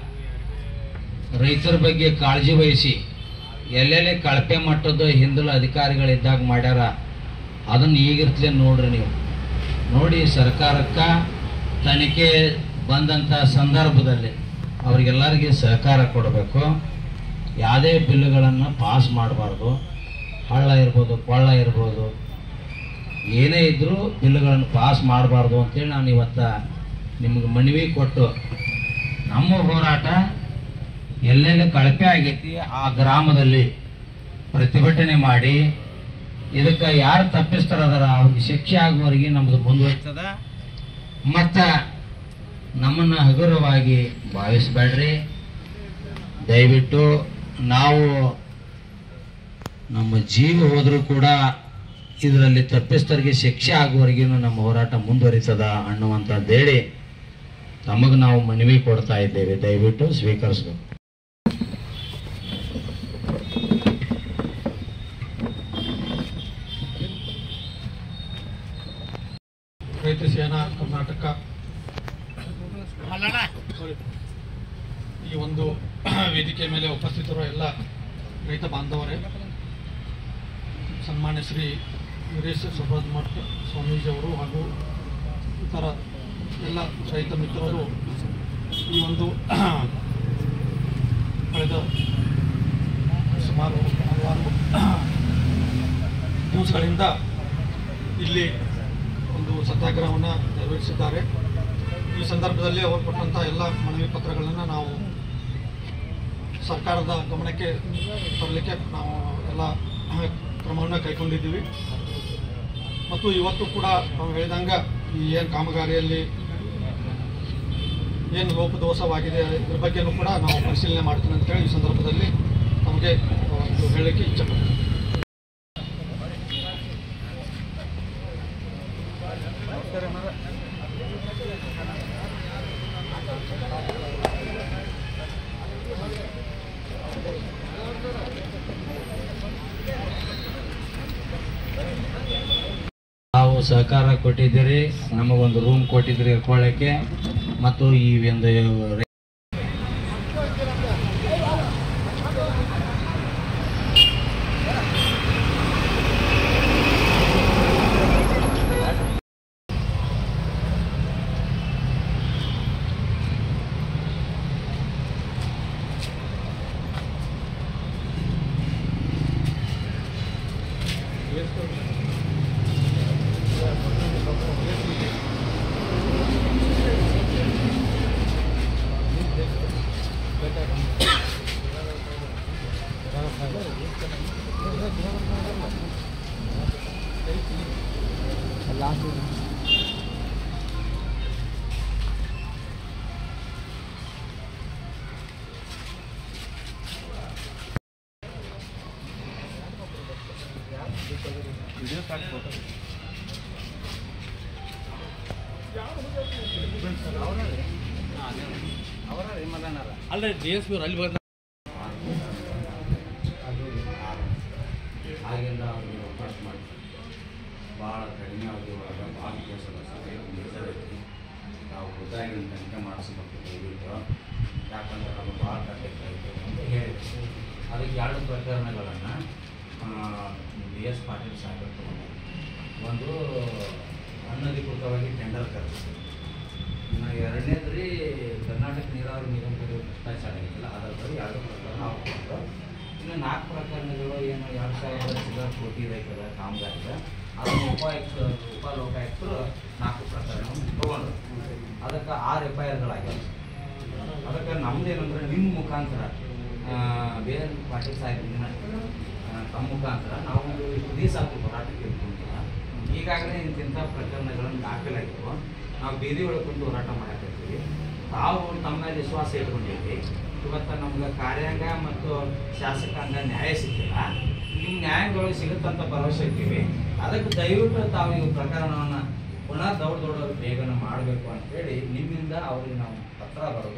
ರೈತರ ಬಗ್ಗೆ ಕಾಳಜಿ ವಹಿಸಿ ಎಲ್ಲೆಲ್ಲಿ ಕಳಪೆ ಮಟ್ಟದ ಹಿಂದಲ ಅಧಿಕಾರಿಗಳಿದ್ದಾಗ ಮಾಡ್ಯಾರ ಅದನ್ನು ಈಗಿರ್ತಲೇ ನೋಡ್ರಿ ನೀವು ನೋಡಿ ಸರ್ಕಾರಕ್ಕೆ ತನಿಖೆ ಬಂದಂಥ ಸಂದರ್ಭದಲ್ಲಿ ಅವರಿಗೆಲ್ಲರಿಗೆ ಸಹಕಾರ ಕೊಡಬೇಕು ಯಾವುದೇ ಬಿಲ್luಗಳನ್ನು ಪಾಸ್ ಮಾಡಬಾರ್ದು ಹಳ್ಳ ಇರ್ಬೋದು ಕೊಳ್ಳ ಇರ್ಬೋದು ಏನೇ ಇದ್ದರೂ ಬಿಲ್luಗಳನ್ನು ಪಾಸ್ ಮಾಡಬಾರ್ದು ಅಂತೇಳಿ ನಾನು ಇವತ್ತ ನಿಮಗೆ ಮನವಿ ಕೊಟ್ಟು ನಮ್ಮ ಹೋರಾಟ ಎಲ್ಲೆಲ್ಲಿ ಕಳಪೆ ಆಗೈತಿ ಆ ಗ್ರಾಮದಲ್ಲಿ ಪ್ರತಿಭಟನೆ ಮಾಡಿ ಇದಕ್ಕೆ ಯಾರು ತಪ್ಪಿಸ್ತಾರದಾರ ಅವ್ರಿಗೆ ಶಿಕ್ಷೆ ಆಗುವವರೆಗೆ ನಮ್ದು ಮುಂದುವರಿತದ ಮತ್ತ ನಮ್ಮನ್ನ ಹಗುರವಾಗಿ ಭಾವಿಸಬೇಡ್ರಿ ದಯವಿಟ್ಟು ನಾವು ನಮ್ಮ ಜೀವ ಹೋದರೂ ಕೂಡ ಇದರಲ್ಲಿ ತಪ್ಪಿಸ್ತರಿಗೆ ಶಿಕ್ಷೆ ಆಗುವವರೆಗೂ ನಮ್ಮ ಹೋರಾಟ ಮುಂದುವರಿತದ ಅನ್ನುವಂಥದ್ದು ಹೇಳಿ ತಮಗೆ ನಾವು ಮನವಿ ಕೊಡ್ತಾ ಇದ್ದೇವೆ ದಯವಿಟ್ಟು ಸ್ವೀಕರಿಸಬೇಕು ರೈತ ಸೇನಾ ಕರ್ನಾಟಕ ಈ ಒಂದು ವೇದಿಕೆ ಮೇಲೆ ಉಪಸ್ಥಿತರುವ ಎಲ್ಲ ರೈತ ಬಾಂಧವರೇ ಸನ್ಮಾನ್ಯ ಶ್ರೀ ವೀರೇಶ್ ಸುಬ್ರಹ್ಮಠ ಸ್ವಾಮೀಜಿಯವರು ಹಾಗೂ ಇತರ ಎಲ್ಲ ರೈತ ಮಿತ್ರರು ಈ ಒಂದು ಕಳೆದ ಸುಮಾರು ಹಲವಾರು ದಿವಸಗಳಿಂದ ಇಲ್ಲಿ ಒಂದು ಸತ್ಯಾಗ್ರಹವನ್ನು ನೆರವೇರಿಸಿದ್ದಾರೆ ಈ ಸಂದರ್ಭದಲ್ಲಿ ಅವರು ಕೊಟ್ಟಂಥ ಎಲ್ಲ ಮನವಿ ಪತ್ರಗಳನ್ನು ನಾವು ಸರ್ಕಾರದ ಗಮನಕ್ಕೆ ತರಲಿಕ್ಕೆ ನಾವು ಎಲ್ಲ ಕ್ರಮವನ್ನು ಕೈಗೊಂಡಿದ್ದೀವಿ ಮತ್ತು ಇವತ್ತು ಕೂಡ ನಾವು ಹೇಳಿದಂಗೆ ಈ ಏನು ಕಾಮಗಾರಿಯಲ್ಲಿ ಏನು ಲೋಪದೋಷವಾಗಿದೆ ಇದ್ರ ಬಗ್ಗೆನೂ ಕೂಡ ನಾವು ಪರಿಶೀಲನೆ ಮಾಡ್ತೀವಿ ಅಂತೇಳಿ ಈ ಸಂದರ್ಭದಲ್ಲಿ ನಮಗೆ ಒಂದು ಹೇಳಲಿಕ್ಕೆ ಇಚ್ಛೆಪಡ್ತೀನಿ ತಾವು ಸಹಕಾರ ಕೊಟ್ಟಿದ್ದೀರಿ ನಮಗೊಂದು ರೂಮ್ ಕೊಟ್ಟಿದ್ದೀರಿ ಇರ್ಕೊಳ್ಳೋಕ್ಕೆ ಮತ್ತು ಈ ಒಂದು ರೈ- ಅಲ್ಲೇ ಜಿ ಎಸ್ ಪಿ ಅಲ್ಲಿ ಬಂದ ಆಗಿಂದ ಅವ್ರಿಗೆ ರಿಕ್ವೆಸ್ಟ್ ಮಾಡಿ ಭಾಳ ಕಡಿಮೆ ಅವಧಿ ಒಳಗೆ ಭಾಳ ಕೇಸಲ್ಲ ಸರ್ ಐತಿ ನಾವು ಉದಾಹರಣೆ ತನಿಖೆ ಮಾಡಿಸ್ಬೇಕು ದಯವಿಟ್ಟು ಯಾಕಂದ್ರೆ ಅದು ಭಾಳ ಕಟ್ಟೈತೆ ಅಂತ ಹೇಳಿ ಅದಕ್ಕೆ ಎರಡು ಪ್ರಕರಣಗಳನ್ನು ಬಿ ಎಸ್ ಪಾಟೀಲ್ ಸಾಹೇಬರು ತಗೊಂಡು ಒಂದು ಅನಧಿಕೃತವಾಗಿ ಟೆಂಡರ್ ಕರೆದಿತ್ತು ಇನ್ನು ಎರಡನೇದು ರೀ ಕರ್ನಾಟಕ ನೀರಾವರಿ ನಿಗಮದಲ್ಲಿ ಭ್ರಷ್ಟಾಚಾರ ಆಗಿಲ್ಲ ಅದರ ಬರೀ ಎರಡು ಪ್ರಕರಣ ಹಾಕ್ಕೊಂಡು ಇನ್ನು ನಾಲ್ಕು ಪ್ರಕರಣಗಳು ಏನು ಎರಡು ಸಾವಿರದ ಚಿಲ್ಲರ ಕೋಟಿ ರೈತರ ಕಾಮಗಾರಿದ ಅದನ್ನು ಉಪಾಯುಕ್ತ ಉಪ ಲೋಕಾಯುಕ್ತರು ನಾಲ್ಕು ಪ್ರಕರಣವನ್ನು ತಗೊಂಡ್ರು ಅದಕ್ಕೆ ಆರು ಎಫ್ ಐ ಆರ್ಗಳಾಗ್ಯಾವ ಅದಕ್ಕೆ ನಮ್ದೇನಂದ್ರೆ ನಿಮ್ಮ ಮುಖಾಂತರ ಆ, ಬೇರೆ ಪಾಟೀಲ್ ಸಾಹೇಬ್ರಿನ ಆ, ತಮ್ಮ ಮುಖಾಂತರ ನಾವು ಇಡೀ ಸಾಕು ಹೋರಾಟಕ್ಕೆ ಇಟ್ಕೊಂಡಿಲ್ಲ ಈಗಾಗಲೇ ಇಂತಿಂಥ ಪ್ರಕರಣಗಳನ್ನು ದಾಖಲಾಗಿತ್ತು ನಾವು ಬೀದಿ ಒಳಗೆ ಕುಂತು ಹೋರಾಟ ಮಾಡಕತ್ತೀವಿ ತಾವು ತಮ್ಮ ಮೇಲೆ ವಿಶ್ವಾಸ ಇಟ್ಕೊಂಡಿದ್ವಿ ಇವತ್ತು ನಮ್ಗೆ ಕಾರ್ಯಾಂಗ ಮತ್ತು ಶಾಸಕಾಂಗ ನ್ಯಾಯ ಸಿಕ್ಕಿಲ್ಲ ನಿಮ್ಮ ನ್ಯಾಯದೊಳಗೆ ಸಿಗುತ್ತಂತ ಭರವಸೆ ಇರ್ತೀವಿ ಅದಕ್ಕೆ ದಯವಿಟ್ಟು ತಾವು ಈ ಪ್ರಕರಣವನ್ನು ಪುನಃ ದೌಡ್ ದೌಡ್ ಬೇಗನೆ ಮಾಡಬೇಕು ಅಂತೇಳಿ ನಿಮ್ಮಿಂದ ಅವ್ರಿಗೆ ನಾವು ಪತ್ರ ಬರೋದು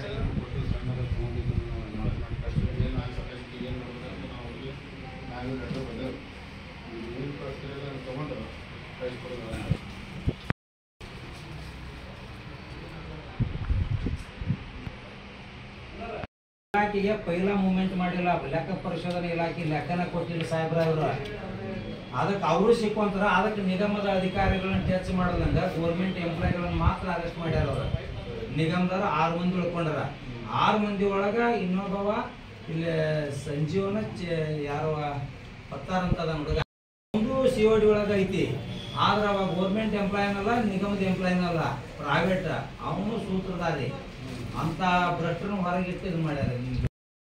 ಇಲಾಖೆಗೆ ಪೈಲಾ ಮೂವ್ಮೆಂಟ್ ಮಾಡಿಲ್ಲ ಲೆಕ್ಕ ಪರಿಶೋಧನೆ ಇಲಾಖೆ ಲೆಕ್ಕನ ಕೊಟ್ಟಿಲ್ಲ ಸಾಹೇಬ್ರ ಅವರು ಅದಕ್ಕೆ ಅವರು ಸಿಕ್ಕುವಂತಾರ ಅದಕ್ಕೆ ನಿಗಮದ ಅಧಿಕಾರಿಗಳನ್ನ ಟಚ್ ಮಾಡೋದಂಗ ಗೋರ್ಮೆಂಟ್ ಎಂಪ್ಲಾಯ್ಗಳನ್ನ ಮಾತ್ರ ಅರೆಸ್ಟ್ ಮಾಡ್ಯಾರ ಅವ್ರು ನಿಗಮದವ್ರು ಆರು ಮಂದಿ ಉಳ್ಕೊಂಡಾರ ಆರು ಮಂದಿ ಒಳಗ ಇನ್ನೊಬ್ಬವ ಇಲ್ಲಿ ಸಂಜೀವನ ಚ- ಯಾರೋ ಪತ್ತಾರ್ ಅಂತ ಅದ ಹುಡುಗ ಒಂದು ಸಿ ಒ ಡಿ ಒಳಗ ಐತಿ ಆದ್ರ ಅವ ಗೋರ್ಮೆಂಟ್ ಎಂಪ್ಲಾಯ್ನಲ್ಲ ನಿಗಮದ ಎಂಪ್ಲಾಯ್ನಲ್ಲ ಪ್ರೈವೇಟ್ ಅವನು ಸೂತ್ರಧಾರಿ ಅಂತ ಭ್ರಷ್ಟರನ್ನ ಹೊರಗಿಟ್ಟು ಇದು ಮಾಡ್ಯಾರ ನಿಮ್ಗೆ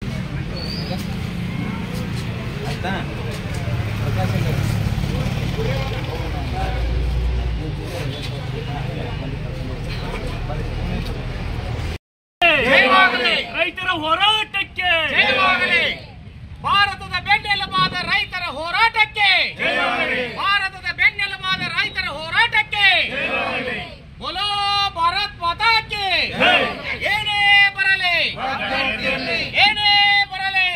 ಆಯ್ತಾ ಪ್ರಕಾಶ್ ಅವ್ರೆ. ರೈತರ ಹೋರಾಟಕ್ಕೆ ಭಾರತದ ಬೆನ್ನೆಲುಬಾದ ರೈತರ ಹೋರಾಟಕ್ಕೆ ಭಾರತದ ಬೆನ್ನೆಲುಬಾದ ರೈತರ ಹೋರಾಟಕ್ಕೆ ಬೋಲೋ ಭಾರತ್ ಮಾತಾಕ್ಕೆ ಏನೇ ಬರಲಿ ಏನೇ ಬರಲಿ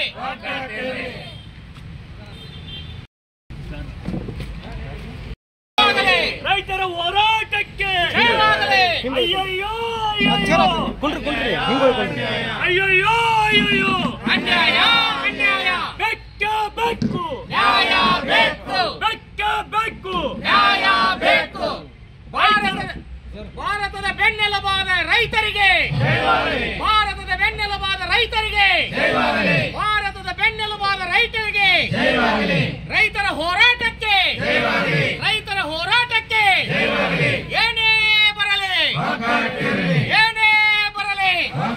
ರೈತರ ಹೋರಾಟಕ್ಕೆ ಜಯವಾಗಲಿ. ಅಯ್ಯಯ್ಯೋ ಅಯ್ಯಯ್ಯೋ ಅಯ್ಯಯ್ಯೋ ಅಯ್ಯಯ್ಯೋ ಅನ್ಯಾಯ ಅನ್ಯಾಯ ಬೆಕ್ಕ ಬೆಕ್ಕು ನ್ಯಾಯ ಬೇಕು ಬೆಕ್ಕ ಬೆಕ್ಕು ನ್ಯಾಯ ಬೇಕು ಭಾರತದ ಭಾರತದ ಬೆನ್ನೆಲುಬಾದ ರೈತರಿಗೆ ಭಾರತದ ಬೆನ್ನೆಲುಬಾದ ರೈತರಿಗೆ ಭಾರತದ ಬೆನ್ನೆಲುಬಾದ ರೈತರಿಗೆ ರೈತರ ಹೋರಾಟಕ್ಕೆ ರೈತರ ಹೋರಾಟಕ್ಕೆ ಏನೇ ಬರಲಿ ಏನೇ ಬರಲಿ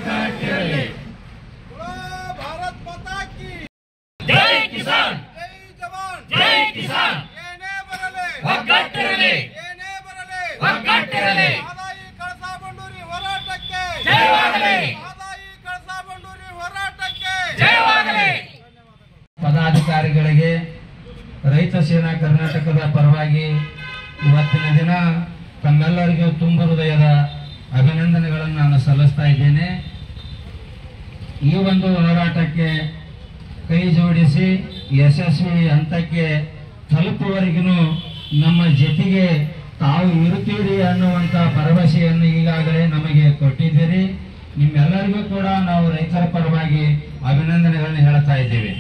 ಭಾರತ್ ಮಾತಾ ಕಿ ಜೈ ಕಿಸಾನ್ ಜೈ ಜವಾನ್ ಜೈ ಕಿಸಾನ್ ಏನೇ ಬರಲಿ ಒಗ್ಗಟ್ಟಿರಲಿ ಏನೇ ಬರಲಿ ಒಗ್ಗಟ್ಟಿರಲಿ ಆದಾಯಿ ಕಳಸಾ ಬಂಡೂರಿ ಹೋರಾಟಕ್ಕೆ ಜಯವಾಗಲಿ ಆದಾಯಿ ಕಳಸಾ ಬಂಡೂರಿ ಹೋರಾಟಕ್ಕೆ ಜಯವಾಗಲಿ ಪದಾಧಿಕಾರಿಗಳಿಗೆ ರೈತ ಸೇನಾ ಕರ್ನಾಟಕದ ಪರವಾಗಿ ಇವತ್ತಿನ ದಿನ ತಮ್ಮೆಲ್ಲರಿಗೂ ತುಂಬ ಹೃದಯದ ಅಭಿನಂದನೆಗಳನ್ನು ನಾನು ಸಲ್ಲಿಸ್ತಾ ಇದ್ದೇನೆ ಈ ಒಂದು ಹೋರಾಟಕ್ಕೆ ಕೈ ಜೋಡಿಸಿ ಯಶಸ್ವಿ ಹಂತಕ್ಕೆ ತಲುಪುವವರೆಗೂ ನಮ್ಮ ಜೊತೆಗೆ ತಾವು ಇರುತ್ತೀರಿ ಅನ್ನುವಂಥ ಭರವಸೆಯನ್ನು ಈಗಾಗಲೇ ನಮಗೆ ಕೊಟ್ಟಿದ್ದೀರಿ ನಿಮ್ಮೆಲ್ಲರಿಗೂ ಕೂಡ ನಾವು ರೈತರ ಪರವಾಗಿ ಅಭಿನಂದನೆಗಳನ್ನು ಹೇಳ್ತಾ ಇದ್ದೇವೆ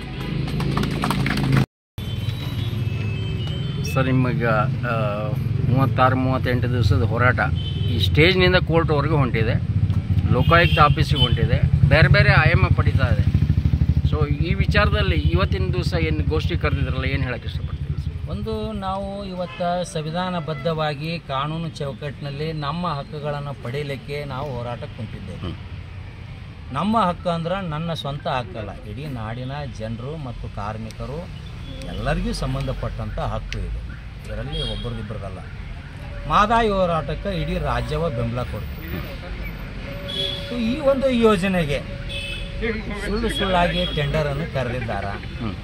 ಸರ್ ನಿಮಗೆ ಮೂವತ್ತಾರು ಮೂವತ್ತೆಂಟು ದಿವಸದ ಹೋರಾಟ ಈ ಸ್ಟೇಜ್ನಿಂದ ಕೋರ್ಟ್ವರೆಗೂ ಹೊಂಟಿದೆ ಲೋಕಾಯುಕ್ತ ಆಫೀಸಿಗೆ ಹೊಂಟಿದೆ ಬೇರೆ ಬೇರೆ ಆಯಾಮ ಪಡಿತಾ ಇದೆ ಸೊ ಈ ವಿಚಾರದಲ್ಲಿ ಇವತ್ತಿನ ದಿವಸ ಏನು ಗೋಷ್ಠಿ ಕರೆದಿದ್ರಲ್ಲ ಏನು ಹೇಳಕ್ಕೆ ಇಷ್ಟಪಡ್ತೀವಿ ಸರ್ ಒಂದು ನಾವು ಇವತ್ತು ಸಂವಿಧಾನಬದ್ಧವಾಗಿ ಕಾನೂನು ಚೌಕಟ್ಟಿನಲ್ಲಿ ನಮ್ಮ ಹಕ್ಕುಗಳನ್ನು ಪಡೀಲಿಕ್ಕೆ ನಾವು ಹೋರಾಟಕ್ಕೆ ಕುಂತಿದ್ದೇವೆ ನಮ್ಮ ಹಕ್ಕು ಅಂದ್ರೆ ನನ್ನ ಸ್ವಂತ ಹಕ್ಕಲ್ಲ ಇಡೀ ನಾಡಿನ ಜನರು ಮತ್ತು ಕಾರ್ಮಿಕರು ಎಲ್ಲರಿಗೂ ಸಂಬಂಧಪಟ್ಟಂಥ ಹಕ್ಕು ಇದೆ ಇದರಲ್ಲಿ ಒಬ್ಬರದಿಬ್ಬರದಲ್ಲ ಮಾದಾಯಿ ಹೋರಾಟಕ್ಕೆ ಇಡೀ ರಾಜ್ಯವ ಬೆಂಬಲ ಕೊಡ್ತು ಸೊ ಈ ಒಂದು ಯೋಜನೆಗೆ ಸುಳ್ಳು ಸುಳ್ಳಾಗಿ ಟೆಂಡರನ್ನು ಕರೆದಿದ್ದಾರೆ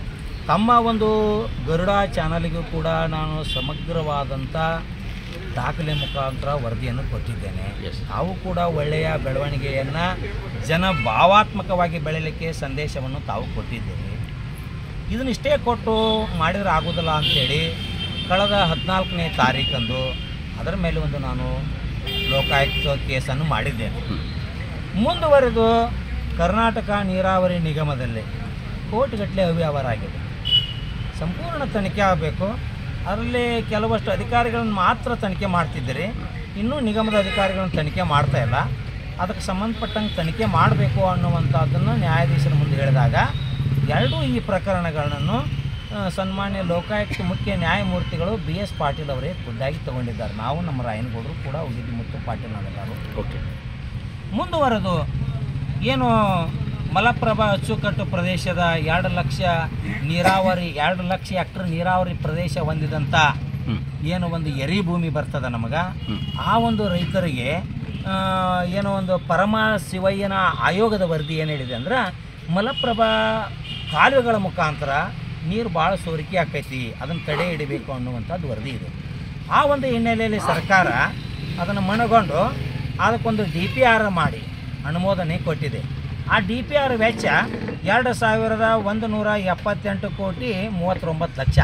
ತಮ್ಮ ಒಂದು ಗರುಡ ಚಾನಲ್ಗೂ ಕೂಡ ನಾನು ಸಮಗ್ರವಾದಂಥ ದಾಖಲೆ ಮುಖಾಂತರ ವರದಿಯನ್ನು ಕೊಟ್ಟಿದ್ದೇನೆ ತಾವು ಕೂಡ ಒಳ್ಳೆಯ ಬೆಳವಣಿಗೆಯನ್ನು ಜನ ಭಾವಾತ್ಮಕವಾಗಿ ಬೆಳೀಲಿಕ್ಕೆ ಸಂದೇಶವನ್ನು ತಾವು ಕೊಟ್ಟಿದ್ದೀರಿ ಇದನ್ನಿಷ್ಟೇ ಕೊಟ್ಟು ಮಾಡಿದ್ರೆ ಆಗೋದಿಲ್ಲ ಅಂಥೇಳಿ ಕಳೆದ ಹದಿನಾಲ್ಕನೇ ತಾರೀಕಂದು ಅದರ ಮೇಲೆ ಒಂದು ನಾನು ಲೋಕಾಯುಕ್ತ ಕೇಸನ್ನು ಮಾಡಿದ್ದೇನೆ ಮುಂದುವರೆದು ಕರ್ನಾಟಕ ನೀರಾವರಿ ನಿಗಮದಲ್ಲಿ ಕೋಟಿಗಟ್ಟಲೆ ಅವ್ಯವಹಾರ ಆಗಿದೆ ಸಂಪೂರ್ಣ ತನಿಖೆ ಆಗಬೇಕು ಅದರಲ್ಲಿ ಕೆಲವಷ್ಟು ಅಧಿಕಾರಿಗಳನ್ನು ಮಾತ್ರ ತನಿಖೆ ಮಾಡ್ತಿದ್ದೀರಿ ಇನ್ನೂ ನಿಗಮದ ಅಧಿಕಾರಿಗಳನ್ನು ತನಿಖೆ ಮಾಡ್ತಾ ಇಲ್ಲ ಅದಕ್ಕೆ ಸಂಬಂಧಪಟ್ಟಂಗೆ ತನಿಖೆ ಮಾಡಬೇಕು ಅನ್ನುವಂಥದ್ದನ್ನು ನ್ಯಾಯಾಧೀಶರ ಮುಂದೆ ಹೇಳಿದಾಗ ಎರಡೂ ಈ ಪ್ರಕರಣಗಳನ್ನು ಆ, ಸನ್ಮಾನ್ಯ ಲೋಕಾಯುಕ್ತ ಮುಖ್ಯ ನ್ಯಾಯಮೂರ್ತಿಗಳು ಬಿ ಎಸ್ ಪಾಟೀಲ್ ಅವರೇ ಖುದ್ದಾಗಿ ತಗೊಂಡಿದ್ದಾರೆ ನಾವು ನಮ್ಮ ರಾಯನಗೌಡರು ಕೂಡ ಹೋಗಿದ್ವಿ ಮುತ್ತು ಪಾಟೀಲ್ ನಾವೆಲ್ಲರೂ ಓಕೆ ಮುಂದುವರೆದು ಏನು ಮಲಪ್ರಭಾ ಅಚ್ಚುಕಟ್ಟು ಪ್ರದೇಶದ ಎರಡು ಲಕ್ಷ ನೀರಾವರಿ ಎರಡು ಲಕ್ಷ ಹೆಕ್ಟರ್ ನೀರಾವರಿ ಪ್ರದೇಶ ಹೊಂದಿದಂಥ ಏನು ಒಂದು ಎರಿ ಭೂಮಿ ಬರ್ತದ ನಮಗೆ ಆ ಒಂದು ರೈತರಿಗೆ ಆ, ಏನೋ ಒಂದು ಪರಮ ಶಿವಯ್ಯನ ಆಯೋಗದ ವರದಿ ಏನು ಹೇಳಿದೆ ಅಂದ್ರೆ ಮಲಪ್ರಭಾ ಕಾಲುವೆಗಳ ಮುಖಾಂತರ ನೀರು ಭಾಳ ಸೋರಿಕೆ ಆಕೈತಿ ಅದನ್ನು ತಡೆ ಹಿಡಿಬೇಕು ಅನ್ನುವಂಥದ್ದು ವರದಿ ಇದೆ ಆ ಒಂದು ಹಿನ್ನೆಲೆಯಲ್ಲಿ ಸರ್ಕಾರ ಅದನ್ನು ಮನಗೊಂಡು ಅದಕ್ಕೊಂದು ಡಿ ಪಿ ಆರ್ ಮಾಡಿ ಅನುಮೋದನೆ ಕೊಟ್ಟಿದೆ ಆ ಡಿ ಪಿ ಆರ್ ವೆಚ್ಚ ಎರಡು ಸಾವಿರದ ಒಂದು ನೂರ ಎಪ್ಪತ್ತೆಂಟು ಕೋಟಿ ಮೂವತ್ತೊಂಬತ್ತು ಲಕ್ಷ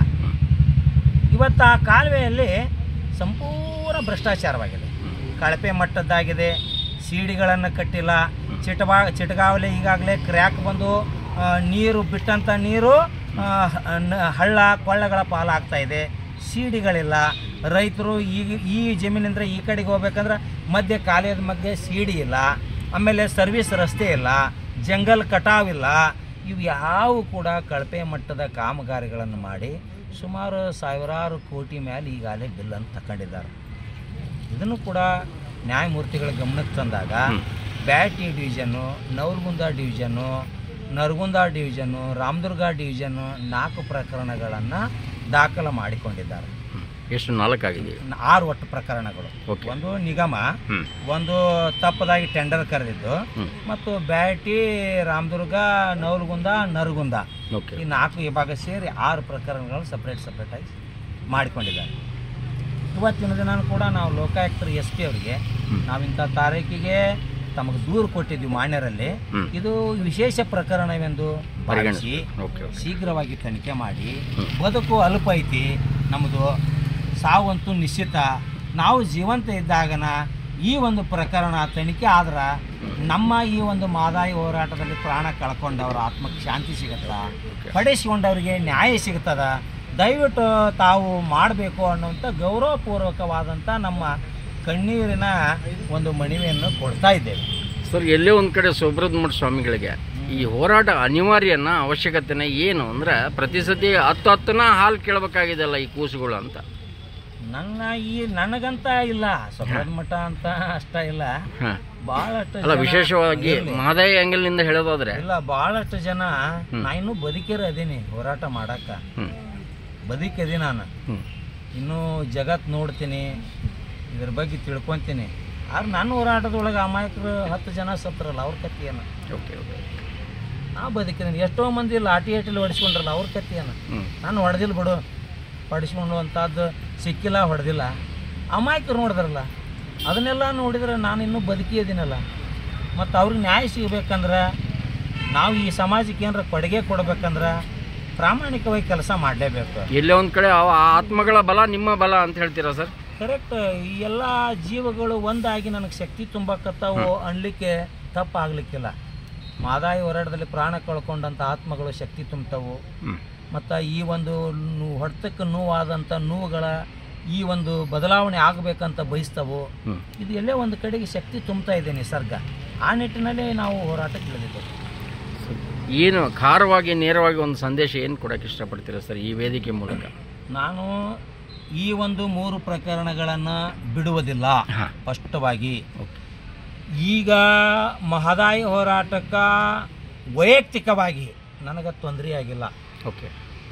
ಇವತ್ತು ಆ ಕಾಲುವೆಯಲ್ಲಿ ಸಂಪೂರ್ಣ ಭ್ರಷ್ಟಾಚಾರವಾಗಿದೆ ಕಳಪೆ ಮಟ್ಟದ್ದಾಗಿದೆ ಸೀಡಿಗಳನ್ನು ಕಟ್ಟಿಲ್ಲ ಚಿಟಬಾ ಚಿಟಗಾವಲೆ ಈಗಾಗಲೇ ಕ್ರ್ಯಾಕ್ ಬಂದು ಆ, ನೀರು ಬಿಟ್ಟಂಥ ನೀರು ಆ, ನ- ಹಳ್ಳ ಕೊಳ್ಳಗಳ ಪಾಲಾಗ್ತಾ ಇದೆ ಸೀಡಿಗಳಿಲ್ಲ ರೈತರು ಈಗ ಈ ಜಮೀನಿಂದ ಈ ಕಡೆಗೆ ಹೋಗ್ಬೇಕಂದ್ರೆ ಮಧ್ಯೆ ಕಾಲೇಜ್ ಮಧ್ಯೆ ಸೀಡಿ ಇಲ್ಲ ಆಮೇಲೆ ಸರ್ವಿಸ್ ರಸ್ತೆ ಇಲ್ಲ ಜಂಗಲ್ ಕಟಾವ್ ಇಲ್ಲ ಇವು ಯಾವ ಕೂಡ ಕಳಪೆ ಮಟ್ಟದ ಕಾಮಗಾರಿಗಳನ್ನು ಮಾಡಿ ಸುಮಾರು ಸಾವಿರಾರು ಕೋಟಿ ಮೇಲೆ ಈಗಾಗಲೇ ಬಿಲ್ಲನ್ನು ತಗೊಂಡಿದ್ದಾರೆ ಇದನ್ನು ಕೂಡ ನ್ಯಾಯಮೂರ್ತಿಗಳ ಗಮನಕ್ಕೆ ತಂದಾಗ ಬ್ಯಾಟಿ division Navalgund division Nargund division Ramdurg division ನಾಲ್ಕು ಪ್ರಕರಣಗಳನ್ನು ದಾಖಲು ಮಾಡಿಕೊಂಡಿದ್ದಾರೆ ಎಷ್ಟು ನಾಲ್ಕಾಗಿದೆ ಆರು ಒಟ್ಟು ಪ್ರಕರಣಗಳು Okay. ಒಂದು ನಿಗಮ ಹ್ಮ್. ಒಂದು ತಪ್ಪದಾಗಿ ಟೆಂಡರ್ ಕರೆದಿದ್ದು ಮತ್ತು ಬ್ಯಾಟಿ ರಾಮದುರ್ಗ ನವಲಗುಂದ ನರಗುಂದ ಓಕೆ ಈ ನಾಲ್ಕು ವಿಭಾಗ ಸೇರಿ ಆರು ಪ್ರಕರಣಗಳು ಸಪ್ರೇಟ್ ಸಪ್ರೇಟ್ ಆಗಿ ಮಾಡಿಕೊಂಡಿದ್ದಾರೆ ಇವತ್ತಿನ ದಿನ ಕೂಡ ನಾವು ಲೋಕಾಯುಕ್ತರು ಎಸ್ ಪಿ ಅವರಿಗೆ ನಾವಿಂಥ ತಾರೀಕಿಗೆ ತಮಗೆ ದೂರು ಕೊಟ್ಟಿದ್ವಿ ಮಾನ್ಯರಲ್ಲಿ ಹ್ಮ್. ಇದು ವಿಶೇಷ ಪ್ರಕರಣವೆಂದು ಭಾವಿಸಿ ಓಕೆ ಓಕೆ ಶೀಘ್ರವಾಗಿ ತನಿಖೆ ಮಾಡಿ ಬದುಕು ಅಲ್ಪ ಐತಿ ನಮ್ಮದು ಸಾವಂತೂ ನಿಶ್ಚಿತ ನಾವು ಜೀವಂತ ಇದ್ದಾಗನ ಈ ಒಂದು ಪ್ರಕರಣ ತನಿಖೆ ಆದ್ರೆ ನಮ್ಮ ಈ ಒಂದು ಮಾದಾಯಿ ಹೋರಾಟದಲ್ಲಿ ಪ್ರಾಣ ಕಳ್ಕೊಂಡವ್ರ ಆತ್ಮಕ್ಕೆ ಶಾಂತಿ ಸಿಗುತ್ತ ಪಡಿಸಿಕೊಂಡವರಿಗೆ ನ್ಯಾಯ ಸಿಗ್ತದ ದಯವಿಟ್ಟು ತಾವು ಮಾಡಬೇಕು ಅನ್ನುವಂಥ ಗೌರವಪೂರ್ವಕವಾದಂಥ ನಮ್ಮ ಕಣ್ಣೀರಿನ ಒಂದು ಮನವಿಯನ್ನು ಕೊಡ್ತಾ ಇದ್ದೇವೆ ಸರ್ ಎಲ್ಲೇ ಒಂದು ಕಡೆ ಸುಬ್ರಹ್ಮಣ್ಯ ಸ್ವಾಮಿಗಳಿಗೆ ಈ ಹೋರಾಟ ಅನಿವಾರ್ಯನ ಅವಶ್ಯಕತೆನ ಏನು ಅಂದ್ರೆ ಪ್ರತಿ ಸತಿ ಹತ್ತು ಹತ್ತನ ಹಾಲು ಕೇಳಬೇಕಾಗಿದೆಲ್ಲ ಈ ಕೂಸುಗಳು ಅಂತ ನನ್ನ ಈ ನನಗಂತ ಇಲ್ಲ ಸೊಬ್ರದ ಮಠ ಅಂತ ಅಷ್ಟ ಇಲ್ಲ ಹ. ಬಹಳಷ್ಟು ಅಲ್ಲ ಜನ- ವಿಶೇಷವಾಗಿ ಇರ್ಲಿ. ಮಹದಾಯಿ ಆಂಗಲ್ನಿಂದ ಹೇಳೋದಾದ್ರೆ ಇಲ್ಲ ಬಹಳಷ್ಟು ಜನ ನಾ ಇನ್ನೂ ಬದುಕಿರ ಅದೀನಿ ಹೋರಾಟ ಮಾಡಾಕ ಹ್ಮ್. ಬದುಕದಿ ನಾನು ಹ್ಮ್. ಇನ್ನೂ ಜಗತ್ ನೋಡ್ತೀನಿ ಇದ್ರ ಬಗ್ಗೆ ತಿಳ್ಕೊಂತೀನಿ ಆದ್ರೆ ನನ್ನ ಹೋರಾಟದೊಳಗೆ ಅಮಾಯಕರು ಹತ್ತು ಜನ ಸತ್ರಲ್ಲ ಅವ್ರ ಕತ್ತಿ ಏನು ಓಕೆ ಓಕೆ ನಾ ಬದುಕಿದ್ದೀನಿ ಎಷ್ಟೋ ಮಂದಿ ಲಾಟಿ ಏಟಿಲಿ ಹೊಡಿಸ್ಕೊಂಡ್ರಲ್ಲ ಅವ್ರ ಕತ್ತಿ ಏನು ಹ್ಮ್. ನಾನು ಹೊಡೆದಿಲ್ಲ ಬಿಡು ಹೊಡಿಸ್ಕೊಳ್ಳುವಂಥದ್ದು ಸಿಕ್ಕಿಲ್ಲ ಹೊಡೆದಿಲ್ಲ ಅಮಾಯಕರು ನೋಡಿದ್ರಲ್ಲ ಅದನ್ನೆಲ್ಲ ನೋಡಿದ್ರೆ ನಾನು ಇನ್ನೂ ಬದುಕಿ ಇದೀನಲ್ಲ ಮತ್ತು ಅವ್ರಿಗೆ ನ್ಯಾಯ ಸಿಗ್ಬೇಕಂದ್ರೆ ನಾವು ಈ ಸಮಾಜಕ್ಕೆ ಏನಾರ ಕೊಡುಗೆ ಕೊಡ್ಬೇಕಂದ್ರೆ ಪ್ರಾಮಾಣಿಕವಾಗಿ ಕೆಲಸ ಮಾಡಲೇಬೇಕು ಎಲ್ಲೇ ಒಂದು ಕಡೆ ಅವ ಆ ಆತ್ಮಗಳ ಬಲ ನಿಮ್ಮ ಬಲ ಅಂತ ಹೇಳ್ತೀರಾ ಸರ್ ಕರೆಕ್ಟ್ ಈ ಎಲ್ಲ ಜೀವಗಳು ಒಂದಾಗಿ ನನಗೆ ಶಕ್ತಿ ತುಂಬಕತ್ತಾವು ಅನ್ಲಿಕ್ಕೆ ತಪ್ಪಾಗ್ಲಿಕ್ಕಿಲ್ಲ ಮಾದಾಯಿ ಹೋರಾಟದಲ್ಲಿ ಪ್ರಾಣ ಕಳ್ಕೊಂಡಂಥ ಆತ್ಮಗಳು ಶಕ್ತಿ ತುಂಬ್ತಾವು ಹ್ಮ್. ಮತ್ತು ಈ ಒಂದು ನು- ಹೊಡೆತಕ್ಕೆ ನೋವಾದಂಥ ನೋವುಗಳ ಈ ಒಂದು ಬದಲಾವಣೆ ಆಗಬೇಕಂತ ಬಯಸ್ತವು ಹ್ಮ್. ಇದು ಎಲ್ಲೇ ಒಂದು ಕಡೆಗೆ ಶಕ್ತಿ ತುಂಬ್ತಾ ಇದೆ ನಿಸರ್ಗ ಆ ನಿಟ್ಟಿನಲ್ಲಿ ನಾವು ಹೋರಾಟಕ್ಕೆ ಇಳಿದಿದ್ದೇವೆ ಏನು ಖಾರವಾಗಿ ನೇರವಾಗಿ ಒಂದು ಸಂದೇಶ ಏನು ಕೊಡಕ್ಕೆ ಇಷ್ಟಪಡ್ತೀರಾ ಸರ್ ಈ ವೇದಿಕೆ ಮೂಲಕ ನಾನು ಈ ಒಂದು ಮೂರು ಪ್ರಕರಣಗಳನ್ನು ಬಿಡುವುದಿಲ್ಲ ಹಾ. ಸ್ಪಷ್ಟವಾಗಿ ಓಕೆ ಈಗ ಮಹದಾಯಿ ಹೋರಾಟಕ್ಕೆ ವೈಯಕ್ತಿಕವಾಗಿ ನನಗೆ ತೊಂದರೆ ಆಗಿಲ್ಲ ಓಕೆ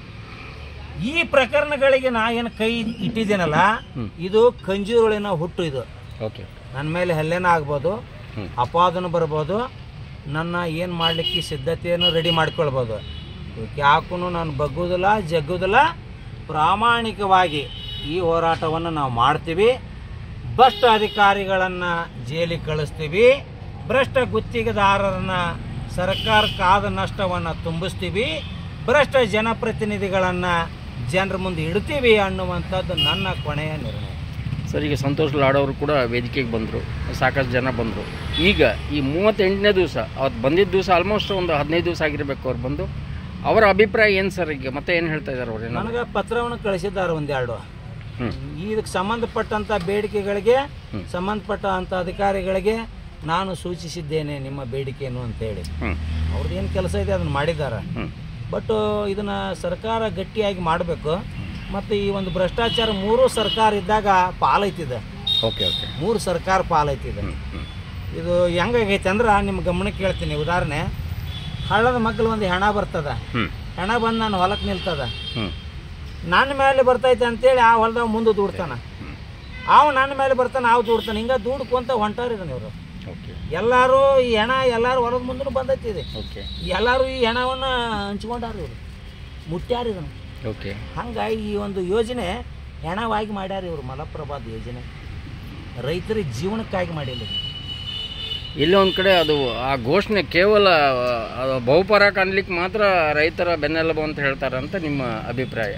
ಈ ಪ್ರಕರಣಗಳಿಗೆ ನಾ ಏನು ಕೈ ಇಟ್ಟಿದ್ದೇನಲ್ಲ ಹ್ಮ್. ಇದು ಕಂಜೂರುಳಿನ ಹುಟ್ಟು ಇದು ಓಕೆ ನನ್ನ ಮೇಲೆ ಹಲ್ಲೆನ ಆಗ್ಬೋದು ಹ್ಮ್. ಅಪಾದನ ಬರ್ಬೋದು ನನ್ನ ಏನು ಮಾಡಲಿಕ್ಕೆ ಸಿದ್ಧತೆಯನ್ನು ರೆಡಿ ಮಾಡ್ಕೊಳ್ಬೋದು ಇವಕ್ಕೆ ಯಾಕೂ ನಾನು ಬಗ್ಗುವುದಿಲ್ಲ ಜಗ್ಗುವುದಿಲ್ಲ ಪ್ರಾಮಾಣಿಕವಾಗಿ ಈ ಹೋರಾಟವನ್ನು ನಾವು ಮಾಡ್ತೀವಿ ಭ್ರಷ್ಟ ಅಧಿಕಾರಿಗಳನ್ನು ಜೈಲಿಗೆ ಕಳಿಸ್ತೀವಿ ಭ್ರಷ್ಟ ಗುತ್ತಿಗೆದಾರರನ್ನು ಸರ್ಕಾರಕ್ಕಾದ ನಷ್ಟವನ್ನು ತುಂಬಿಸ್ತೀವಿ ಭ್ರಷ್ಟ ಜನಪ್ರತಿನಿಧಿಗಳನ್ನು ಜನರ ಮುಂದೆ ಇಡ್ತೀವಿ ಅನ್ನುವಂಥದ್ದು ನನ್ನ ಕೊನೆಯ ನಿರ್ಣಯ ಸರ್ ಈಗ ಸಂತೋಷ್ ಲಾಡ್ ಅವರು ಕೂಡ ವೇದಿಕೆಗೆ ಬಂದರು ಸಾಕಷ್ಟು ಜನ ಬಂದರು ಈಗ ಈ ಮೂವತ್ತೆಂಟನೇ ದಿವಸ ಅವತ್ತು ಬಂದಿದ್ದ ದಿವಸ ಆಲ್ಮೋಸ್ಟ್ ಒಂದು ಹದಿನೈದು ದಿವಸ ಆಗಿರಬೇಕು ಅವ್ರು ಬಂದು ಅವರ ಅಭಿಪ್ರಾಯ ಏನು ಸರ್ ಈಗ ಮತ್ತೆ ಏನು ಹೇಳ್ತಾ ಇದ್ದಾರೆ ಅವ್ರು ನನಗೆ ಪತ್ರವನ್ನು ಕಳಿಸಿದ್ದಾರೆ ಒಂದೆರಡು ಹ್ಮ್. ಇದಕ್ಕೆ ಸಂಬಂಧಪಟ್ಟಂಥ ಬೇಡಿಕೆಗಳಿಗೆ ಸಂಬಂಧಪಟ್ಟಂಥ ಅಧಿಕಾರಿಗಳಿಗೆ ನಾನು ಸೂಚಿಸಿದ್ದೇನೆ ನಿಮ್ಮ ಬೇಡಿಕೆಯನ್ನು ಅಂತೇಳಿ ಹ್ಮ್. ಅವ್ರದ್ದು ಏನು ಕೆಲಸ ಇದೆ ಅದನ್ನು ಮಾಡಿದ್ದಾರೆ ಹ್ಮ್. ಬಟ್ ಇದನ್ನ ಸರ್ಕಾರ ಗಟ್ಟಿಯಾಗಿ ಮಾಡಬೇಕು ಮತ್ತು ಈ ಒಂದು ಭ್ರಷ್ಟಾಚಾರ ಮೂರು ಸರ್ಕಾರ ಇದ್ದಾಗ ಪಾಲೈತಿದೆ ಓಕೆ ಓಕೆ ಮೂರು ಸರ್ಕಾರ ಪಾಲೈತಿದೆ ಇದು ಹೆಂಗಾಗೈತೆ ಅಂದ್ರೆ ನಿಮ್ಮ ಗಮನಕ್ಕೆ ಹೇಳ್ತೀನಿ ಉದಾಹರಣೆ ಹಳ್ಳದ ಮಗ್ಗಲು ಒಂದು ಹೆಣ ಬರ್ತದ ಹ್ಮ್. ಹೆಣ ಬಂದು ನಾನು ಹೊಲಕ್ಕೆ ನಿಲ್ತದ ಹ್ಮ್. ನನ್ನ ಮೇಲೆ ಬರ್ತೈತೆ ಅಂತೇಳಿ ಆ ಹೊಲದಾಗ ಮುಂದೆ ದೂಡ್ತಾನ ಅವ್ ನನ್ನ ಮೇಲೆ ಬರ್ತಾನೆ ಅವ್ ದೂಡ್ತಾನೆ ಹಿಂಗೆ ದೂಡ್ಕೊಂತ ಹೊಂಟಾರ ಇದನ್ನ ಇವರು ಓಕೆ ಎಲ್ಲರೂ ಈ ಹೆಣ ಎಲ್ಲರೂ ಹೊಲದ ಮುಂದೆ ಬಂದೈತಿ ಇದು ಓಕೆ ಎಲ್ಲರೂ ಈ ಹೆಣವನ್ನು ಹಂಚ್ಕೊಂಡಾರ ಇವರು ಮುಟ್ಟ್ಯಾರ ಇದನ್ನು ಓಕೆ ಹಂಗಾಗಿ ಈ ಒಂದು ಯೋಜನೆ ಹೆಣವಾಗಿ ಮಾಡ್ಯಾರ ಇವರು ಮಲಪ್ರಭಾದ ಯೋಜನೆ ರೈತರಿಗೆ ಜೀವನಕ್ಕಾಗಿ ಮಾಡಿಲ್ಲ ಇದು. ಇಲ್ಲಿ ಒಂದು ಕಡೆ ಅದು ಆ ಘೋಷಣೆ ಕೇವಲ ಅದು ಬಹುಪರ ಕಾಣ್ಲಿಕ್ಕೆ ಮಾತ್ರ ರೈತರ ಬೆನ್ನೆಲುಬು ಅಂತ ಹೇಳ್ತಾರಂತ ನಿಮ್ಮ ಅಭಿಪ್ರಾಯ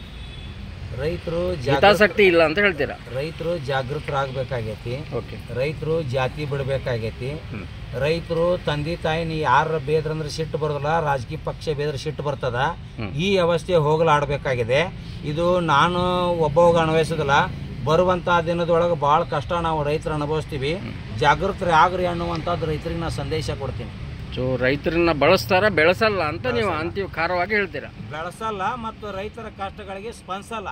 ರೈತರು ಹಿತಾಸಕ್ತಿ ಇಲ್ಲ ಅಂತ ಹೇಳ್ತೀರಾ ರೈತರು ಜಾಗೃತರಾಗಬೇಕಾಗೈತಿ ಓಕೆ ರೈತರು ಜಾತಿ ಬಿಡಬೇಕಾಗೈತಿ ರೈತರು ತಂದೆ ತಾಯಿ ನೀ ಯಾರ ಬೇದ್ರಂದ್ರೆ ಸಿಟ್ಟು ಬರೋದಿಲ್ಲ ರಾಜಕೀಯ ಪಕ್ಷ ಬೇದ್ರೆ ಸಿಟ್ಟು ಬರ್ತದ ಈ ಅವಸ್ಥೆ ಹೋಗಲಾಡಬೇಕಾಗಿದೆ ಇದು ನಾನು ಒಬ್ಬವಾಗ ಅನ್ವಯಿಸೋದಿಲ್ಲ ಬರುವಂಥ ದಿನದೊಳಗೆ ಭಾಳ ಕಷ್ಟ ನಾವು ರೈತರು ಅನುಭವಿಸ್ತೀವಿ ಜಾಗೃತರು ಆಗ್ರಿ ಅನ್ನುವಂಥದ್ದು ರೈತರಿಗೆ ನಾನು ಸಂದೇಶ ಕೊಡ್ತೀನಿ ಸೊ ರೈತರನ್ನ ಬಳಸ್ತಾರ ಬೆಳೆಸಲ್ಲ ಅಂತ ನೀವು ಅಂತಿಮ ಖಾರವಾಗಿ ಹೇಳ್ತೀರಾ ಬೆಳೆಸಲ್ಲ ಮತ್ತು ರೈತರ ಕಷ್ಟಗಳಿಗೆ ಸ್ಪಂದಿಸಲ್ಲ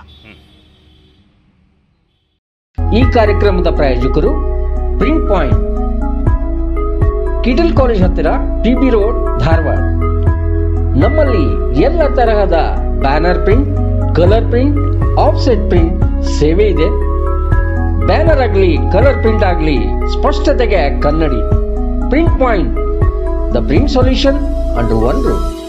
ಈ ಕಾರ್ಯಕ್ರಮದ ಪ್ರಾಯೋಜಕರು ಪ್ರಿಂಟ್ ಪಾಯಿಂಟ್ ಕಿಟಲ್ ಕಾಲೇಜ್ ಹತ್ತಿರ ಟಿಬಿ ರೋಡ್ ಧಾರವಾಡ ನಮ್ಮಲ್ಲಿ ಎಲ್ಲ ತರಹದ banner print colour print offset print ಸೇವೆ ಇದೆ ಬ್ಯಾನರ್ ಆಗಲಿ ಕಲರ್ ಪ್ರಿಂಟ್ ಆಗಲಿ ಸ್ಪಷ್ಟತೆಗೆ ಕನ್ನಡಿ print point the print solution under one room